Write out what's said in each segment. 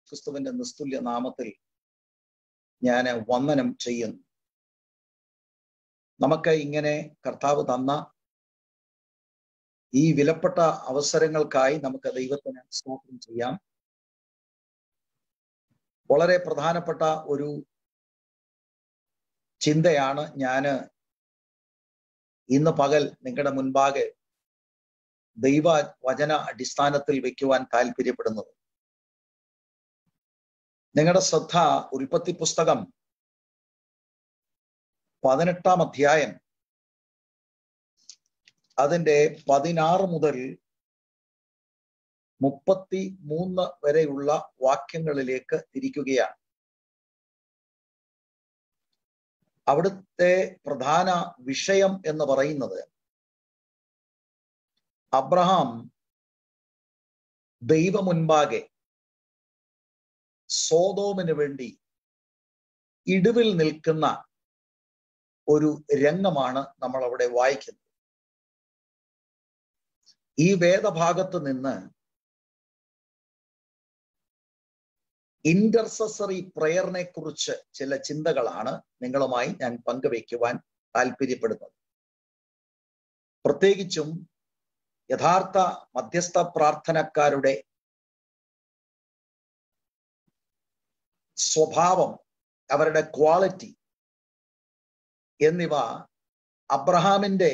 ക്രിസ്തുവിന്റെ നിസ്തുല്യ നാമത്തിൽ ഞാൻ വന്ദനം ചെയ്യുന്നു നമുക്ക് ഇങ്ങനെ കർത്താവ് തന്ന ഈ വിലപ്പെട്ട അവസരങ്ങൾക്കായി നമുക്ക് ദൈവത്തിന് സ്തോത്രം ചെയ്യാം വളരെ പ്രധാനപ്പെട്ട ഒരു ചിന്തയാണ് ഞാന് ഇന്ന് പകൽ നിങ്ങളുടെ മുൻപാകെ ദൈവ വചന അടിസ്ഥാനത്തിൽ വെക്കുവാൻ താല്പര്യപ്പെടുന്നത് നിങ്ങളുടെ ശ്രദ്ധ ഉൽപ്പത്തി പുസ്തകം പതിനെട്ടാം അധ്യായം അതിന്റെ പതിനാറ് മുതൽ മുപ്പത്തി മൂന്ന് വരെയുള്ള വാക്യങ്ങളിലേക്ക് തിരിക്കുകയാണ് അവിടുത്തെ പ്രധാന വിഷയം എന്ന് പറയുന്നത് അബ്രഹാം ദൈവ മുൻപാകെ സോതോമിന് വേണ്ടി ഇടിവിൽ നിൽക്കുന്ന ഒരു രംഗമാണ് നമ്മൾ അവിടെ വായിക്കുന്നത് ഈ വേദഭാഗത്ത് നിന്ന് ഇന്റർസസറി പ്രയറിനെ കുറിച്ച് ചില ചിന്തകളാണ് നിങ്ങളുമായി ഞാൻ പങ്കുവയ്ക്കുവാൻ താല്പര്യപ്പെടുന്നത് പ്രത്യേകിച്ചും യഥാർത്ഥ മധ്യസ്ഥ പ്രാർത്ഥനക്കാരുടെ സ്വഭാവം അവരുടെ ക്വാളിറ്റി എന്നിവ അബ്രഹാമിന്റെ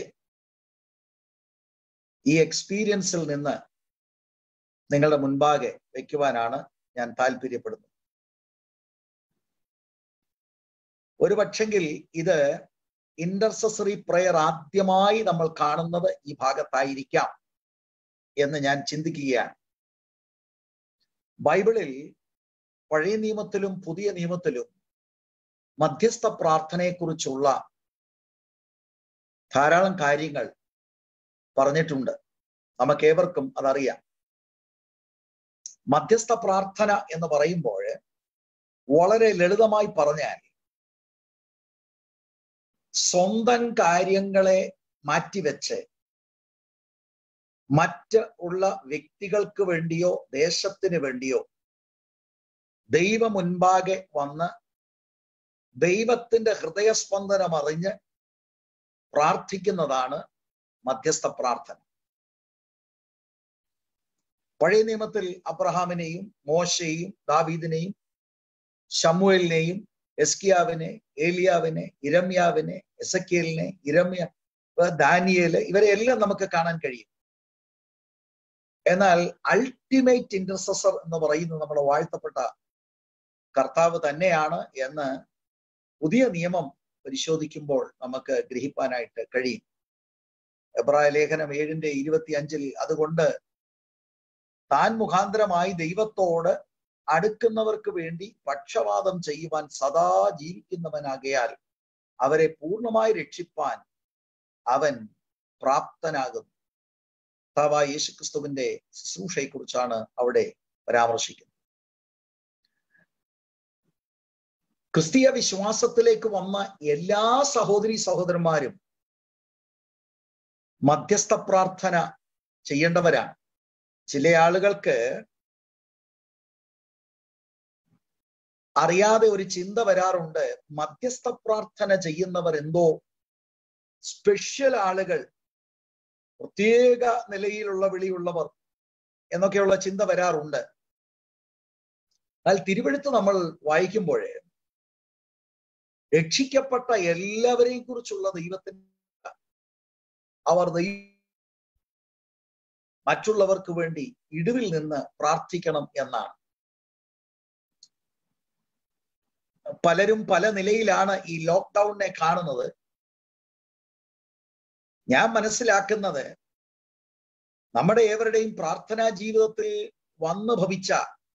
ഈ എക്സ്പീരിയൻസിൽ നിന്ന് നിങ്ങളുടെ മുൻപാകെ വയ്ക്കുവാനാണ് ഞാൻ താല്പര്യപ്പെടുന്നത് ഒരു പക്ഷെങ്കിൽ ഇത് ഇന്റർസസറി പ്രയർ ആദ്യമായി നമ്മൾ കാണുന്നത് ഈ ഭാഗത്തായിരിക്കാം എന്ന് ഞാൻ ചിന്തിക്കുകയാണ് ബൈബിളിൽ പഴയ നിയമത്തിലും പുതിയ നിയമത്തിലും മധ്യസ്ഥ പ്രാർത്ഥനയെക്കുറിച്ചുള്ള ധാരാളം കാര്യങ്ങൾ പറഞ്ഞിട്ടുണ്ട് നമുക്കേവർക്കും അതറിയാം മധ്യസ്ഥ പ്രാർത്ഥന എന്ന് പറയുമ്പോൾ വളരെ ലളിതമായി പറഞ്ഞാൽ സ്വന്തം കാര്യങ്ങളെ മാറ്റിവെച്ച് മറ്റ് ഉള്ള വ്യക്തികൾക്ക് വേണ്ടിയോ ദേശത്തിന് വേണ്ടിയോ ദൈവ മുൻപാകെ വന്ന് ദൈവത്തിന്റെ ഹൃദയസ്പന്ദനം അറിഞ്ഞ് പ്രാർത്ഥിക്കുന്നതാണ് മധ്യസ്ഥ പ്രാർത്ഥന പഴയ നിയമത്തിൽ അബ്രഹാമിനെയും മോശയെയും ദാവീദിനെയും ഷമുവേലിനെയും എസ്കിയാവിനെ ഏലിയാവിനെ ഇരമ്യാവിനെ എസക്കിയലിനെ ഇരമ്യ ദാനിയേല് ഇവരെ എല്ലാം നമുക്ക് കാണാൻ കഴിയും എന്നാൽ അൾട്ടിമേറ്റ് ഇന്റർസസർ എന്ന് പറയുന്നത് നമ്മുടെ വാഴ്ത്തപ്പെട്ട കർത്താവ് തന്നെയാണ് എന്ന് പുതിയ നിയമം പരിശോധിക്കുമ്പോൾ നമുക്ക് ഗ്രഹിപ്പാനായിട്ട് കഴിയും എബ്രായ ലേഖനം ഏഴിന്റെ ഇരുപത്തി അഞ്ചിൽ അതുകൊണ്ട് താൻ മുഖാന്തരമായി ദൈവത്തോട് അടുക്കുന്നവർക്ക് വേണ്ടി പക്ഷപാതം ചെയ്യുവാൻ സദാ ജീവിക്കുന്നവനാകയാൽ അവരെ പൂർണ്ണമായി രക്ഷിപ്പാൻ അവൻ പ്രാപ്തനാകുന്നു കർത്താവായ യേശുക്രിസ്തുവിന്റെ ശുശ്രൂഷയെക്കുറിച്ചാണ് അവിടെ പരാമർശിക്കുന്നത് ക്രിസ്തീയ വിശ്വാസത്തിലേക്ക് വന്ന എല്ലാ സഹോദരി സഹോദരന്മാരും മധ്യസ്ഥ പ്രാർത്ഥന ചെയ്യേണ്ടവരാണ് ചില ആളുകൾക്ക് അറിയാതെ ഒരു ചിന്ത വരാറുണ്ട് മധ്യസ്ഥ പ്രാർത്ഥന ചെയ്യുന്നവർ എന്തോ സ്പെഷ്യൽ ആളുകൾ പ്രത്യേക നിലയിലുള്ള വിളിയുള്ളവർ എന്നൊക്കെയുള്ള ചിന്ത വരാറുണ്ട് എന്നാൽ തിരുവഴുത്ത് നമ്മൾ വായിക്കുമ്പോൾ രക്ഷിക്കപ്പെട്ട എല്ലാവരെയും കുറിച്ചുള്ള ദൈവത്തിന് അവർ മറ്റുള്ളവർക്ക് വേണ്ടി ഇടിവിൽ നിന്ന് പ്രാർത്ഥിക്കണം എന്നാണ് പലരും പല നിലയിലാണ് ഈ ലോക്ക്ഡൌണിനെ കാണുന്നത് ഞാൻ മനസ്സിലാക്കുന്നത് നമ്മുടെ ഏവരുടെയും പ്രാർത്ഥനാ ജീവിതത്തിൽ വന്നു ഭവിച്ച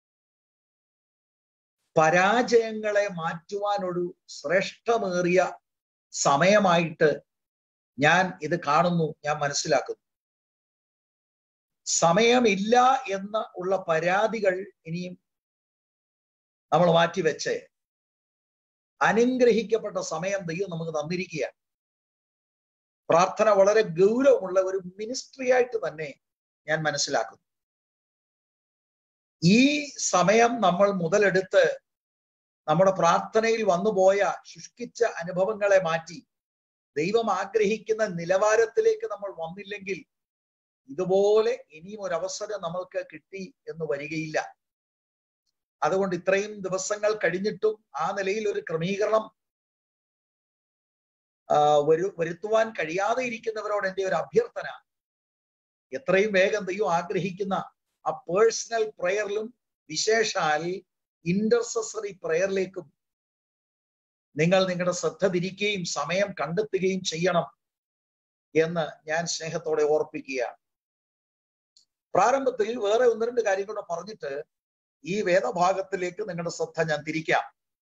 പരാജയങ്ങളെ മാറ്റുവാനൊരു ശ്രേഷ്ഠമേറിയ സമയമായിട്ട് ഞാൻ ഇത് കാണുന്നു ഞാൻ മനസ്സിലാക്കുന്നു സമയമില്ല എന്ന് ഉള്ള പരാതികൾ ഇനിയും നമ്മൾ മാറ്റിവെച്ച് അനുഗ്രഹിക്കപ്പെട്ട സമയം ദൈവം നമുക്ക് തന്നിരിക്കുകയാണ് പ്രാർത്ഥന വളരെ ഗൗരവമുള്ള ഒരു മിനിസ്ട്രി ആയിട്ട് തന്നെ ഞാൻ മനസ്സിലാക്കുന്നു ഈ സമയം നമ്മൾ മുതലെടുത്ത് നമ്മുടെ പ്രാർത്ഥനയിൽ വന്നുപോയ ശുഷ്കിച്ച അനുഭവങ്ങളെ മാറ്റി ദൈവം ആഗ്രഹിക്കുന്ന നിലവാരത്തിലേക്ക് നമ്മൾ വന്നില്ലെങ്കിൽ ഇതുപോലെ ഇനിയും ഒരു അവസരം നമ്മൾക്ക് കിട്ടി എന്ന് വരികയില്ല അതുകൊണ്ട് ഇത്രയും ദിവസങ്ങൾ കഴിഞ്ഞിട്ടും ആ നിലയിൽ ഒരു ക്രമീകരണം വരു വരുത്തുവാൻ കഴിയാതെ ഇരിക്കുന്നവരോട് എൻ്റെ ഒരു അഭ്യർത്ഥന എത്രയും വേഗം ദൈവം ആഗ്രഹിക്കുന്ന ആ പേഴ്സണൽ പ്രയറിലും വിശേഷാൽ ഇന്റർസസറി പ്രയറിലേക്കും നിങ്ങൾ നിങ്ങളുടെ ശ്രദ്ധ തിരിക്കുകയും സമയം കണ്ടെത്തുകയും ചെയ്യണം എന്ന് ഞാൻ സ്നേഹത്തോടെ ഓർപ്പിക്കുകയാണ് പ്രാരംഭത്തിൽ വേറെ ഒന്ന് രണ്ട് കാര്യങ്ങൾ പറഞ്ഞിട്ട് ഈ വേദഭാഗത്തിലേക്ക് നിങ്ങളുടെ ശ്രദ്ധ ഞാൻ തിരിക്കാം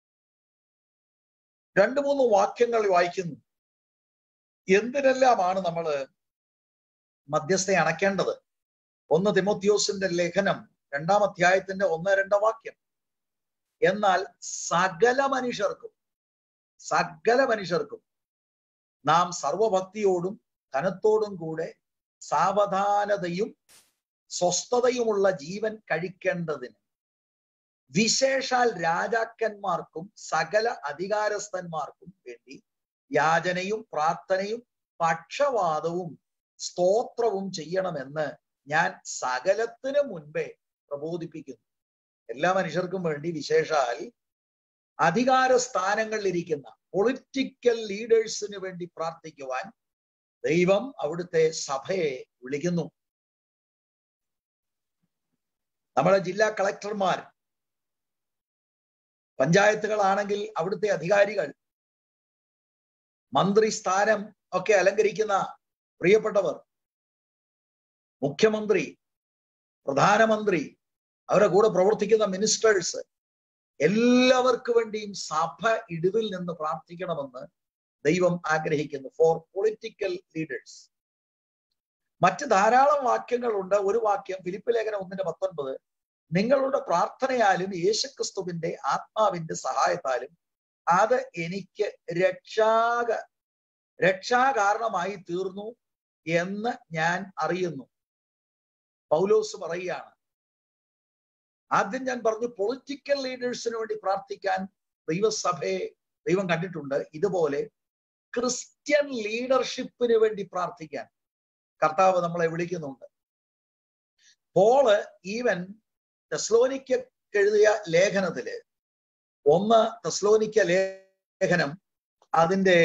രണ്ടു മൂന്ന് വാക്യങ്ങൾ വായിക്കുന്നു എന്തിനെല്ലാമാണ് നമ്മൾ മധ്യസ്ഥ അണക്കേണ്ടത് ഒന്ന് തിമോത്യോസിന്റെ ലേഖനം രണ്ടാം അധ്യായത്തിന്റെ ഒന്ന് രണ്ട് വാക്യം എന്നാൽ സകല മനുഷ്യർക്കും സകല മനുഷ്യർക്കും നാം സർവഭക്തിയോടും ധനത്തോടും കൂടെ സാവധാനതയും സ്വസ്ഥതയുമുള്ള ജീവൻ കഴിക്കേണ്ടതിന് വിശേഷാൽ രാജാക്കന്മാർക്കും സകല അധികാരസ്ഥന്മാർക്കും വേണ്ടി യാചനയും പ്രാർത്ഥനയും പക്ഷവാദവും സ്തോത്രവും ചെയ്യണമെന്ന് ഞാൻ സകലത്തിനു മുൻപേ പ്രബോധിപ്പിക്കുന്നു എല്ലാ മനുഷ്യർക്കും വേണ്ടി വിശേഷാൽ അധികാര സ്ഥാനങ്ങളിൽ ഇരിക്കുന്ന പൊളിറ്റിക്കൽ ലീഡേഴ്സിന് വേണ്ടി പ്രാർത്ഥിക്കുവാൻ ദൈവം അവിടുത്തെ സഭയെ വിളിക്കുന്നു നമ്മുടെ ജില്ലാ കളക്ടർമാർ പഞ്ചായത്തുകളാണെങ്കിൽ അവിടുത്തെ അധികാരികൾ മന്ത്രി സ്ഥാനം ഒക്കെ അലങ്കരിക്കുന്ന പ്രിയപ്പെട്ടവർ മുഖ്യമന്ത്രി പ്രധാനമന്ത്രി അവരുടെ കൂടെ പ്രവർത്തിക്കുന്ന മിനിസ്റ്റേഴ്സ് എല്ലാവർക്കു വേണ്ടിയും സഭ ഇടിവിൽ നിന്ന് പ്രാർത്ഥിക്കണമെന്ന് ദൈവം ആഗ്രഹിക്കുന്നു ഫോർ പൊളിറ്റിക്കൽ ലീഡേഴ്സ് മറ്റ് ധാരാളം വാക്യങ്ങളുണ്ട് ഒരു വാക്യം ഫിലിപ്പ് ലേഖനം ഒന്നിന്റെ പത്തൊൻപത് നിങ്ങളുടെ പ്രാർത്ഥനയാലും യേശുക്രിസ്തുവിന്റെ ആത്മാവിന്റെ സഹായത്താലും അത് എനിക്ക് രക്ഷാക രക്ഷാകാരണമായി തീർന്നു എന്ന് ഞാൻ അറിയുന്നു പൗലോസ് പറയുകയാണ് ആദ്യം ഞാൻ പറഞ്ഞു പൊളിറ്റിക്കൽ ലീഡേഴ്സിന് വേണ്ടി പ്രാർത്ഥിക്കാൻ ദൈവസഭയെ ദൈവം കണ്ടിട്ടുണ്ട് ഇതുപോലെ ക്രിസ്ത്യൻ ലീഡർഷിപ്പിന് വേണ്ടി പ്രാർത്ഥിക്കാൻ കർത്താവ് നമ്മളെ വിളിക്കുന്നുണ്ട് പോള് ഈവൻ തെസ്ലോനിക്ക് എഴുതിയ ലേഖനത്തില് ഒന്ന് തെസ്ലോനിക്ക ലേഖനം അതിന്റെ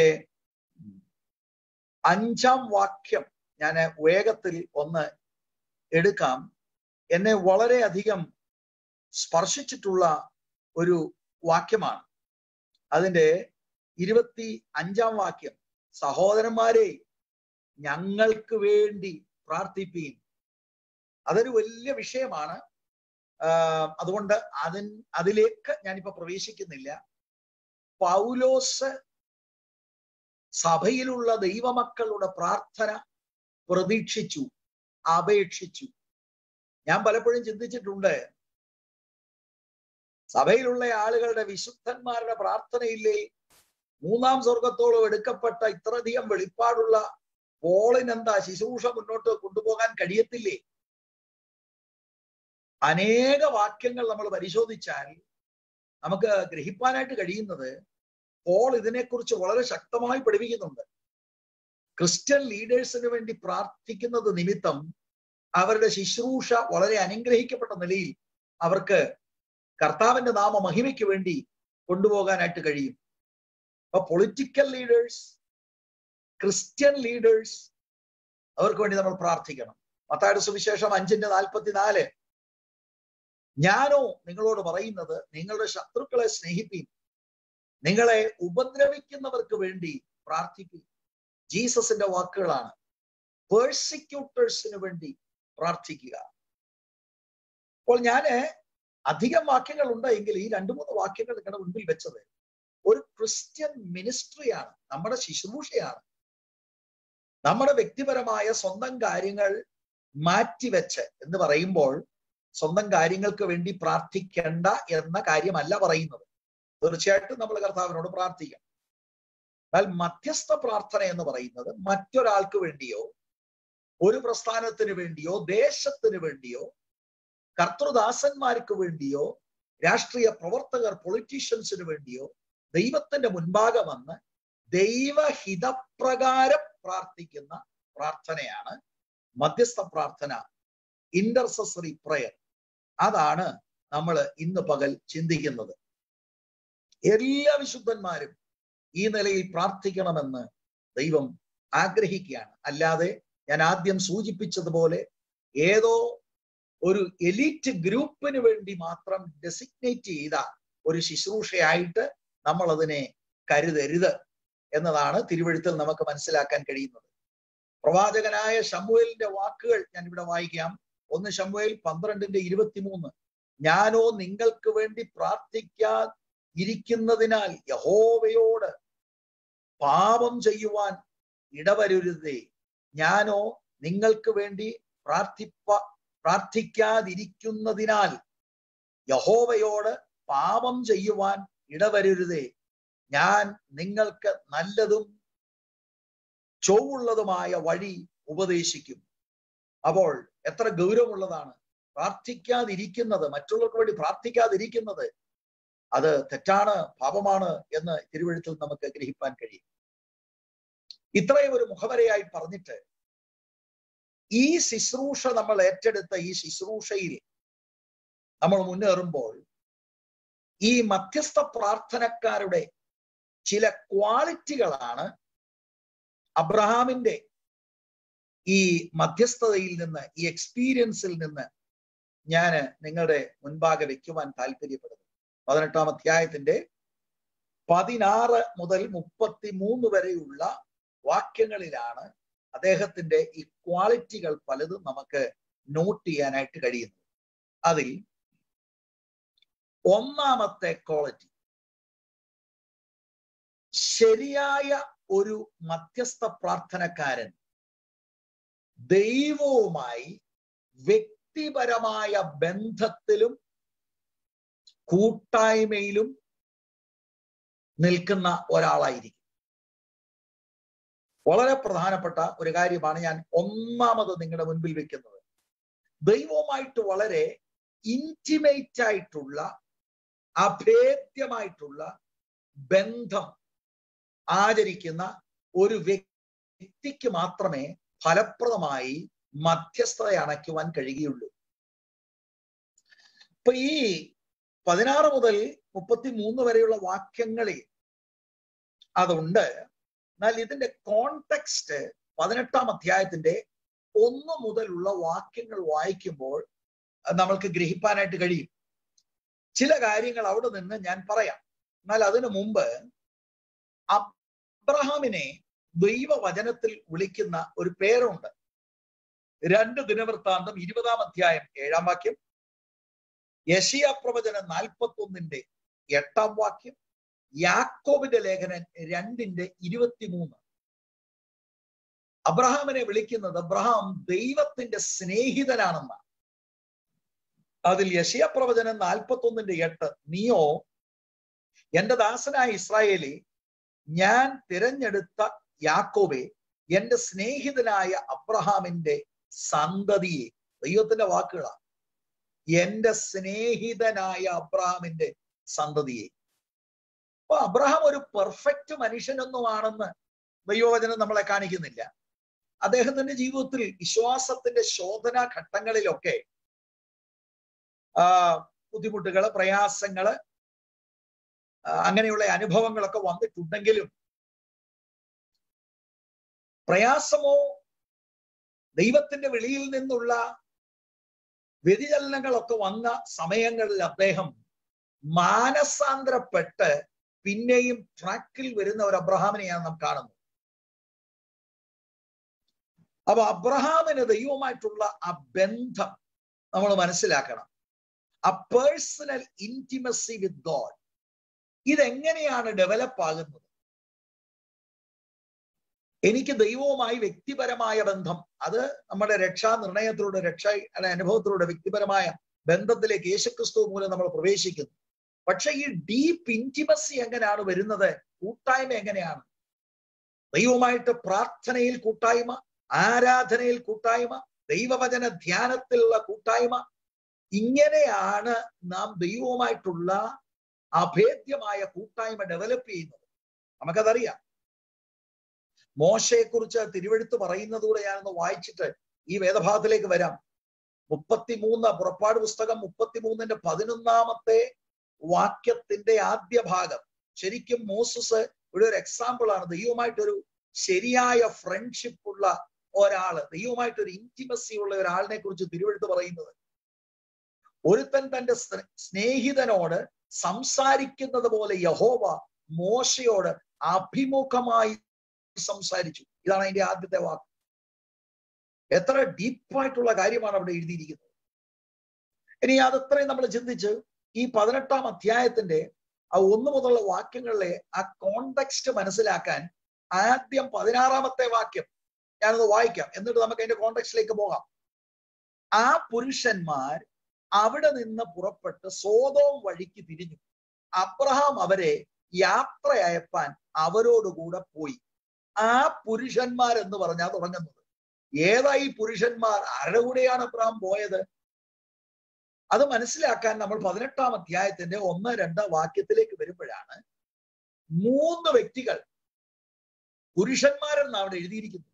അഞ്ചാം വാക്യം ഞാൻ വേഗത്തിൽ ഒന്ന് എടുക്കാം എന്നെ വളരെയധികം സ്പർശിച്ചിട്ടുള്ള ഒരു വാക്യമാണ് അതിന്റെ ഇരുപത്തി അഞ്ചാം വാക്യം സഹോദരന്മാരെ ഞങ്ങൾക്ക് വേണ്ടി പ്രാർത്ഥിപ്പീൻ അതൊരു വലിയ വിഷയമാണ് അതുകൊണ്ട് അതിൻ അതിലേക്ക് ഞാനിപ്പോ പ്രവേശിക്കുന്നില്ല പൗലോസ് സഭയിലുള്ള ദൈവമക്കളുടെ പ്രാർത്ഥന പ്രതീക്ഷിച്ചു അപേക്ഷിച്ചു ഞാൻ പലപ്പോഴും ചിന്തിച്ചിട്ടുണ്ട് സഭയിലുള്ള ആളുകളുടെ വിശുദ്ധന്മാരുടെ പ്രാർത്ഥനയില്ലേ മൂന്നാം സ്വർഗത്തോളം എടുക്കപ്പെട്ട ഇത്രയധികം വെളിപ്പാടുള്ള പോളിനെന്താ ശുശ്രൂഷ മുന്നോട്ട് കൊണ്ടുപോകാൻ കഴിയത്തില്ലേ അനേക വാക്യങ്ങൾ നമ്മൾ പരിശോധിച്ചാൽ നമുക്ക് ഗ്രഹിപ്പാനായിട്ട് കഴിയുന്നത് പോൾ ഇതിനെക്കുറിച്ച് വളരെ ശക്തമായി പഠിപ്പിക്കുന്നുണ്ട് ക്രിസ്ത്യൻ ലീഡേഴ്സിന് വേണ്ടി പ്രാർത്ഥിക്കുന്നത് നിമിത്തം അവരുടെ ശുശ്രൂഷ വളരെ അനുഗ്രഹിക്കപ്പെട്ട നിലയിൽ അവർക്ക് കർത്താവിന്റെ നാമ മഹിമയ്ക്ക് വേണ്ടി കൊണ്ടുപോകാനായിട്ട് കഴിയും അപ്പൊ പൊളിറ്റിക്കൽ ലീഡേഴ്സ് ക്രിസ്ത്യൻ ലീഡേഴ്സ് അവർക്ക് വേണ്ടി നമ്മൾ പ്രാർത്ഥിക്കണം മത്തായുടെ സുവിശേഷം അഞ്ചിന്റെ നാൽപ്പത്തിനാല് ഞാനോ നിങ്ങളോട് പറയുന്നത് നിങ്ങളുടെ ശത്രുക്കളെ സ്നേഹിപ്പീൻ നിങ്ങളെ ഉപദ്രവിക്കുന്നവർക്ക് വേണ്ടി പ്രാർത്ഥിക്കും ജീസസിന്റെ വാക്കുകളാണ് പേഴ്സിക്യൂട്ടേഴ്സിന് വേണ്ടി പ്രാർത്ഥിക്കുക അപ്പോൾ ഞാന് അധികം വാക്യങ്ങൾ ഉണ്ട് എങ്കിൽ ഈ രണ്ടു മൂന്ന് വാക്യങ്ങൾ നിങ്ങളുടെ മുൻപിൽ വെച്ചത് ഒരു ക്രിസ്ത്യൻ മിനിസ്ട്രിയാണ് നമ്മുടെ ശുശ്രൂഷയാണ് നമ്മുടെ വ്യക്തിപരമായ സ്വന്തം കാര്യങ്ങൾ മാറ്റിവെച്ച് എന്ന് പറയുമ്പോൾ സ്വന്തം കാര്യങ്ങൾക്ക് വേണ്ടി പ്രാർത്ഥിക്കേണ്ട എന്ന കാര്യമല്ല പറയുന്നത് തീർച്ചയായിട്ടും നമ്മൾ കർത്താവിനോട് പ്രാർത്ഥിക്കണം എന്നാൽ മധ്യസ്ഥ പ്രാർത്ഥന എന്ന് പറയുന്നത് മറ്റൊരാൾക്ക് വേണ്ടിയോ ഒരു പ്രസ്ഥാനത്തിന് വേണ്ടിയോ ദേശത്തിന് വേണ്ടിയോ കർത്തൃദാസന്മാർക്ക് വേണ്ടിയോ രാഷ്ട്രീയ പ്രവർത്തകർ പൊളിറ്റീഷ്യൻസിന് വേണ്ടിയോ ദൈവത്തിന്റെ മുൻപാകെ വന്ന് ദൈവഹിതപ്രകാരം പ്രാർത്ഥിക്കുന്ന പ്രാർത്ഥനയാണ് മധ്യസ്ഥ പ്രാർത്ഥന ഇന്റർസസറി പ്രയർ അതാണ് നമ്മൾ ഇന്ന് പകൽ ചിന്തിക്കുന്നത് എല്ലാ വിശുദ്ധന്മാരും ഈ നിലയിൽ പ്രാർത്ഥിക്കണമെന്ന് ദൈവം ആഗ്രഹിക്കുകയാണ് അല്ലാതെ ഞാൻ ആദ്യം സൂചിപ്പിച്ചതുപോലെ ഏതോ ഒരു എലീറ്റ് ഗ്രൂപ്പിന് വേണ്ടി മാത്രം ഡെസിഗ്നേറ്റ് ചെയ്ത ഒരു ശുശ്രൂഷയായിട്ട് നമ്മൾ അതിനെ കരുതരുത് എന്നതാണ് തിരുവഴുത്തിൽ നമുക്ക് മനസ്സിലാക്കാൻ കഴിയുന്നത് പ്രവാചകനായ ഷമുവേലിന്റെ വാക്കുകൾ ഞാൻ ഇവിടെ വായിക്കാം ഒന്ന് ഷമുവേൽ പന്ത്രണ്ടിന്റെ ഇരുപത്തിമൂന്ന് ഞാനോ നിങ്ങൾക്ക് വേണ്ടി പ്രാർത്ഥിക്കാൻ ഇരിക്കുന്നതിനാൽ യഹോവയോട് പാപം ചെയ്യുവാൻ ഇടവരരുതേ ഞാനോ നിങ്ങൾക്ക് വേണ്ടി പ്രാർത്ഥിപ്പ പ്രാർത്ഥിക്കാതിരിക്കുന്നതിനാൽ യഹോവയോട് പാപം ചെയ്യുവാൻ ഇടവരരുതേ ഞാൻ നിങ്ങൾക്ക് നല്ലതും ചൊവ്വുള്ളതുമായ വഴി ഉപദേശിക്കും അപ്പോൾ എത്ര ഗൗരവമുള്ളതാണ് പ്രാർത്ഥിക്കാതിരിക്കുന്നത് മറ്റുള്ളവർക്ക് വേണ്ടി പ്രാർത്ഥിക്കാതിരിക്കുന്നത് അത് തെറ്റാണ് പാപമാണ് എന്ന് തിരുവഴുത്തിൽ നമുക്ക് ഗ്രഹിപ്പാൻ കഴിയും ഇത്രയും ഒരു മുഖവരയായി പറഞ്ഞിട്ട് ഈ ശുശ്രൂഷ നമ്മൾ ഏറ്റെടുത്ത ഈ ശുശ്രൂഷയിൽ നമ്മൾ മുന്നേറുമ്പോൾ ഈ മധ്യസ്ഥ പ്രാർത്ഥനക്കാരുടെ ചില ക്വാളിറ്റികളാണ് അബ്രഹാമിന്റെ ഈ മധ്യസ്ഥതയിൽ നിന്ന് ഈ എക്സ്പീരിയൻസിൽ നിന്ന് ഞാൻ നിങ്ങളുടെ മുൻപാകെ വെക്കുവാൻ താല്പര്യപ്പെടുന്നു പതിനെട്ടാം അധ്യായത്തിന്റെ പതിനാറ് മുതൽ മുപ്പത്തി മൂന്ന് വരെയുള്ള വാക്യങ്ങളിലാണ് അദ്ദേഹത്തിന്റെ ഈ ക്വാളിറ്റികൾ പലതും നമുക്ക് നോട്ട് ചെയ്യാനായിട്ട് കഴിയുന്നു അതിൽ ഒന്നാമത്തെ ക്വാളിറ്റി ശരിയായ ഒരു മധ്യസ്ഥ പ്രാർത്ഥനക്കാരൻ ദൈവവുമായി വ്യക്തിപരമായ ബന്ധത്തിലും കൂട്ടായ്മയിലും നിൽക്കുന്ന ഒരാളായിരിക്കും വളരെ പ്രധാനപ്പെട്ട ഒരു കാര്യമാണ് ഞാൻ ഒന്നാമത് നിങ്ങളുടെ മുൻപിൽ വെക്കുന്നത് ദൈവവുമായിട്ട് വളരെ ഇന്റിമേറ്റ് ആയിട്ടുള്ള അഭേദ്യമായിട്ടുള്ള ബന്ധം ആചരിക്കുന്ന ഒരു വ്യക്തിക്ക് മാത്രമേ ഫലപ്രദമായി മധ്യസ്ഥത അണയ്ക്കുവാൻ കഴിയുകയുള്ളൂ ഇപ്പൊ ഈ പതിനാറ് മുതൽ മുപ്പത്തി മൂന്ന് വരെയുള്ള വാക്യങ്ങളിൽ അതുണ്ട് എന്നാൽ ഇതിന്റെ കോണ്ടെക്സ്റ്റ് പതിനെട്ടാം അധ്യായത്തിന്റെ ഒന്ന് മുതലുള്ള വാക്യങ്ങൾ വായിക്കുമ്പോൾ നമ്മൾക്ക് ഗ്രഹിപ്പാനായിട്ട് കഴിയും ചില കാര്യങ്ങൾ അവിടെ നിന്ന് ഞാൻ പറയാം എന്നാൽ അതിനു മുമ്പ് അബ്രഹാമിനെ ദൈവവചനത്തിൽ വിളിക്കുന്ന ഒരു പേരുണ്ട് രണ്ട് ദിനവൃത്താന്തം ഇരുപതാം അധ്യായം ഏഴാം വാക്യം യഷിയ പ്രവചനം നാൽപ്പത്തി ഒന്നിന്റെ എട്ടാം വാക്യം യാക്കോബിന്റെ ലേഖനൻ രണ്ടിന്റെ ഇരുപത്തിമൂന്ന് അബ്രഹാമിനെ വിളിക്കുന്നത് അബ്രഹാം ദൈവത്തിന്റെ സ്നേഹിതനാണെന്നാണ് അതിൽ യശയ പ്രവചനം നാൽപ്പത്തി ഒന്നിന്റെ എട്ട് നീയോ എന്റെ ദാസനായ ഇസ്രായേലി ഞാൻ തിരഞ്ഞെടുത്ത യാക്കോബെ എന്റെ സ്നേഹിതനായ അബ്രഹാമിന്റെ സന്തതിയെ ദൈവത്തിന്റെ വാക്കുകളാണ് എന്റെ സ്നേഹിതനായ അബ്രഹാമിന്റെ സന്തതിയെ അപ്പൊ അബ്രഹാം ഒരു പെർഫെക്റ്റ് മനുഷ്യനൊന്നുമാണെന്ന് ദൈവവചനം നമ്മളെ കാണിക്കുന്നില്ല അദ്ദേഹത്തിന്റെ ജീവിതത്തിൽ വിശ്വാസത്തിന്റെ ശോധന ഘട്ടങ്ങളിലൊക്കെ ആ ബുദ്ധിമുട്ടുകള് പ്രയാസങ്ങള് അങ്ങനെയുള്ള അനുഭവങ്ങളൊക്കെ വന്നിട്ടുണ്ടെങ്കിലും പ്രയാസമോ ദൈവത്തിന്റെ വെളിയിൽ നിന്നുള്ള വ്യതിചലനങ്ങളൊക്കെ വന്ന സമയങ്ങളിൽ അദ്ദേഹം മാനസാന്തരപ്പെട്ട് പിന്നെയും ട്രാക്കിൽ വരുന്ന ഒരു അബ്രഹാമിനെയാണ് നാം കാണുന്നത് അപ്പൊ അബ്രഹാമിന് ദൈവമായിട്ടുള്ള ആ ബന്ധം നമ്മൾ മനസ്സിലാക്കണം ആ പേഴ്സണൽ ഇന്റിമസി വിത്ത് ഗോഡ് ഇതെങ്ങനെയാണ് ഡെവലപ്പ് ആകുന്നത് എനിക്ക് ദൈവവുമായി വ്യക്തിപരമായ ബന്ധം അത് നമ്മുടെ രക്ഷാ നിർണയത്തിലൂടെ രക്ഷ അനുഭവത്തിലൂടെ വ്യക്തിപരമായ ബന്ധത്തിലേക്ക് യേശുക്രിസ്തു മൂലം നമ്മൾ പ്രവേശിക്കുന്നു പക്ഷെ ഈ ഡീപ്പ് ഇന്റിമസി എങ്ങനെയാണ് വരുന്നത് കൂട്ടായ്മ എങ്ങനെയാണ് ദൈവമായിട്ട് പ്രാർത്ഥനയിൽ കൂട്ടായ്മ ആരാധനയിൽ കൂട്ടായ്മ ദൈവവചന ധ്യാനത്തിലുള്ള കൂട്ടായ്മ ഇങ്ങനെയാണ് നാം ദൈവവുമായിട്ടുള്ള അഭേദ്യമായ കൂട്ടായ്മ ഡെവലപ്പ് ചെയ്യുന്നത് നമുക്കതറിയാം മോശയെക്കുറിച്ച് തിരുവെടുത്ത് പറയുന്നതൂടെ ഞാനൊന്ന് വായിച്ചിട്ട് ഈ വേദഭാഗത്തിലേക്ക് വരാം മുപ്പത്തിമൂന്ന് പുറപ്പാട് പുസ്തകം മുപ്പത്തിമൂന്നിന്റെ പതിനൊന്നാമത്തെ വാക്യത്തിന്റെ ആദ്യ ഭാഗം ശരിക്കും മോസസ് ഇവിടെ ഒരു എക്സാമ്പിൾ ആണ് ദൈവമായിട്ടൊരു ശരിയായ ഫ്രണ്ട്ഷിപ്പ് ഉള്ള ഒരാള് ദൈവമായിട്ടൊരു ഇന്റിമസി ഉള്ള ഒരാളിനെ കുറിച്ച് തിരുവെടുത്ത് പറയുന്നത് ഒരുത്തൻ തന്റെ സ്നേഹിതനോട് സംസാരിക്കുന്നത് പോലെ യഹോവ മോശയോട് അഭിമുഖമായി സംസാരിച്ചു ഇതാണ് അതിന്റെ ആദ്യത്തെ വാക്ക് എത്ര ഡീപ്പായിട്ടുള്ള കാര്യമാണ് അവിടെ എഴുതിയിരിക്കുന്നത് ഇനി അതത്രയും നമ്മൾ ചിന്തിച്ച് ഈ പതിനെട്ടാം അധ്യായത്തിന്റെ ആ ഒന്ന് മുതലുള്ള വാക്യങ്ങളിലെ ആ കോണ്ടെക്സ്റ്റ് മനസ്സിലാക്കാൻ ആദ്യം പതിനാറാമത്തെ വാക്യം ഞാനത് വായിക്കാം എന്നിട്ട് നമുക്ക് അതിന്റെ കോണ്ടെക്സ്റ്റിലേക്ക് പോകാം ആ പുരുഷന്മാർ അവിടെ നിന്ന് പുറപ്പെട്ട് സോതോം വഴിക്ക് തിരിഞ്ഞു അബ്രഹാം അവരെ യാത്ര അയപ്പാൻ അവരോടുകൂടെ പോയി ആ പുരുഷന്മാർ എന്ന് പറഞ്ഞാൽ തുടങ്ങുന്നത് ഏതാ ഈ പുരുഷന്മാർ ആരുടെ കൂടെയാണ് അബ്രഹാം പോയത് അത് മനസ്സിലാക്കാൻ നമ്മൾ പതിനെട്ടാം അധ്യായത്തിന്റെ ഒന്ന് രണ്ട് വാക്യത്തിലേക്ക് വരുമ്പോഴാണ് മൂന്ന് വ്യക്തികൾ പുരുഷന്മാരെന്ന് അവിടെ എഴുതിയിരിക്കുന്നു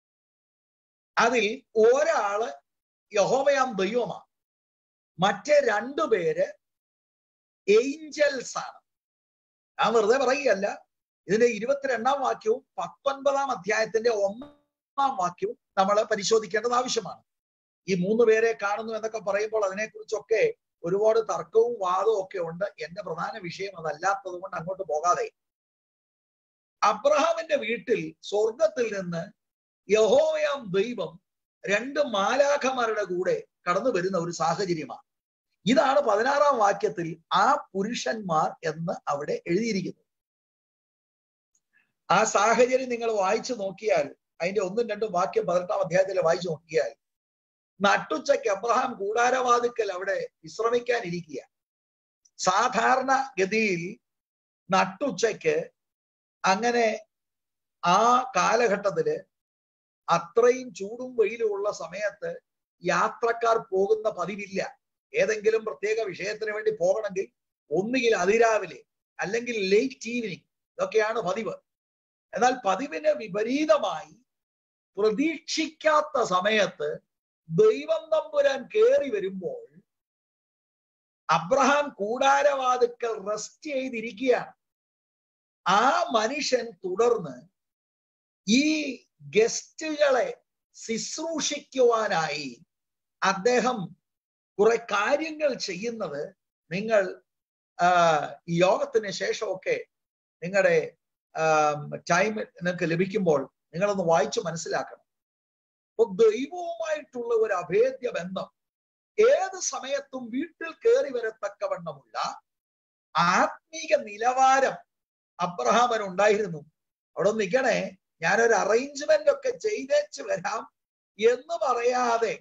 അതിൽ ഒരാള് യഹോവയാം ദൈവമാണ് മറ്റേ രണ്ടു പേര് ഏഞ്ചൽസ് ആണ് ഞാൻ വെറുതെ പറയുകയല്ല ഇതിന്റെ ഇരുപത്തിരണ്ടാം വാക്യവും പത്തൊൻപതാം അധ്യായത്തിന്റെ ഒന്നാം വാക്യവും നമ്മൾ പരിശോധിക്കേണ്ടത് ആവശ്യമാണ് ഈ മൂന്ന് പേരെ കാണുന്നു എന്നൊക്കെ പറയുമ്പോൾ അതിനെക്കുറിച്ചൊക്കെ ഒരുപാട് തർക്കവും വാദവും ഒക്കെ ഉണ്ട് എന്റെ പ്രധാന വിഷയം അതല്ലാത്തത് കൊണ്ട് അങ്ങോട്ട് പോകാതെ അബ്രഹാമിന്റെ വീട്ടിൽ സ്വർഗത്തിൽ നിന്ന് യഹോവയാം ദൈവം രണ്ട് മാലാഖമാരുടെ കൂടെ കടന്നു വരുന്ന ഒരു സാഹചര്യമാണ് ഇതാണ് പതിനാറാം വാക്യത്തിൽ ആ പുരുഷന്മാർ എന്ന് അവിടെ എഴുതിയിരിക്കുന്നത് ആ സാഹചര്യം നിങ്ങൾ വായിച്ചു നോക്കിയാൽ അതിന്റെ ഒന്നും രണ്ടും വാക്യം പതിനെട്ടാം അധ്യായത്തിൽ വായിച്ചു നോക്കിയാൽ നട്ടുച്ചയ്ക്ക് അബ്രഹാം കൂടാരവാതുക്കൽ അവിടെ വിശ്രമിക്കാൻ ഇരിക്കുക സാധാരണ ഗതിയിൽ നട്ടുച്ചയ്ക്ക് അങ്ങനെ ആ കാലഘട്ടത്തില് അത്രയും ചൂടും വെയിലും ഉള്ള സമയത്ത് യാത്രക്കാർ പോകുന്ന പതിവില്ല ഏതെങ്കിലും പ്രത്യേക വിഷയത്തിന് വേണ്ടി പോകണമെങ്കിൽ ഒന്നുകിൽ അതിരാവിലെ അല്ലെങ്കിൽ ലേറ്റ് ഈവനിങ് ഇതൊക്കെയാണ് പതിവ് എന്നാൽ പതിവിന് വിപരീതമായി പ്രതീക്ഷിക്കാത്ത സമയത്ത് ദൈവം തമ്പുരാൻ കയറി വരുമ്പോൾ അബ്രഹാം കൂടാരവാതുക്കൾ റെസ്റ്റ് ചെയ്തിരിക്കുകയാണ് ആ മനുഷ്യൻ തുടർന്ന് ഈ ഗസ്റ്റുകളെ ശുശ്രൂഷിക്കുവാനായി അദ്ദേഹം കുറെ കാര്യങ്ങൾ ചെയ്യുന്നത് നിങ്ങൾ ഈ യോഗത്തിന് ശേഷമൊക്കെ നിങ്ങളുടെ ടൈം നിങ്ങൾക്ക് ലഭിക്കുമ്പോൾ നിങ്ങളൊന്ന് വായിച്ചു മനസ്സിലാക്കണം അപ്പൊ ദൈവവുമായിട്ടുള്ള ഒരു അഭേദ്യ ബന്ധം ഏത് സമയത്തും വീട്ടിൽ കയറി വരത്തക്കവണ്ണമുള്ള ആത്മീക നിലവാരം അബ്രഹാമൻ ഉണ്ടായിരുന്നു അവിടെ നിൽക്കണേ ഞാനൊരു അറേഞ്ച്മെന്റ് ഒക്കെ ചെയ്തേച്ച് വരാം എന്ന് പറയാതെ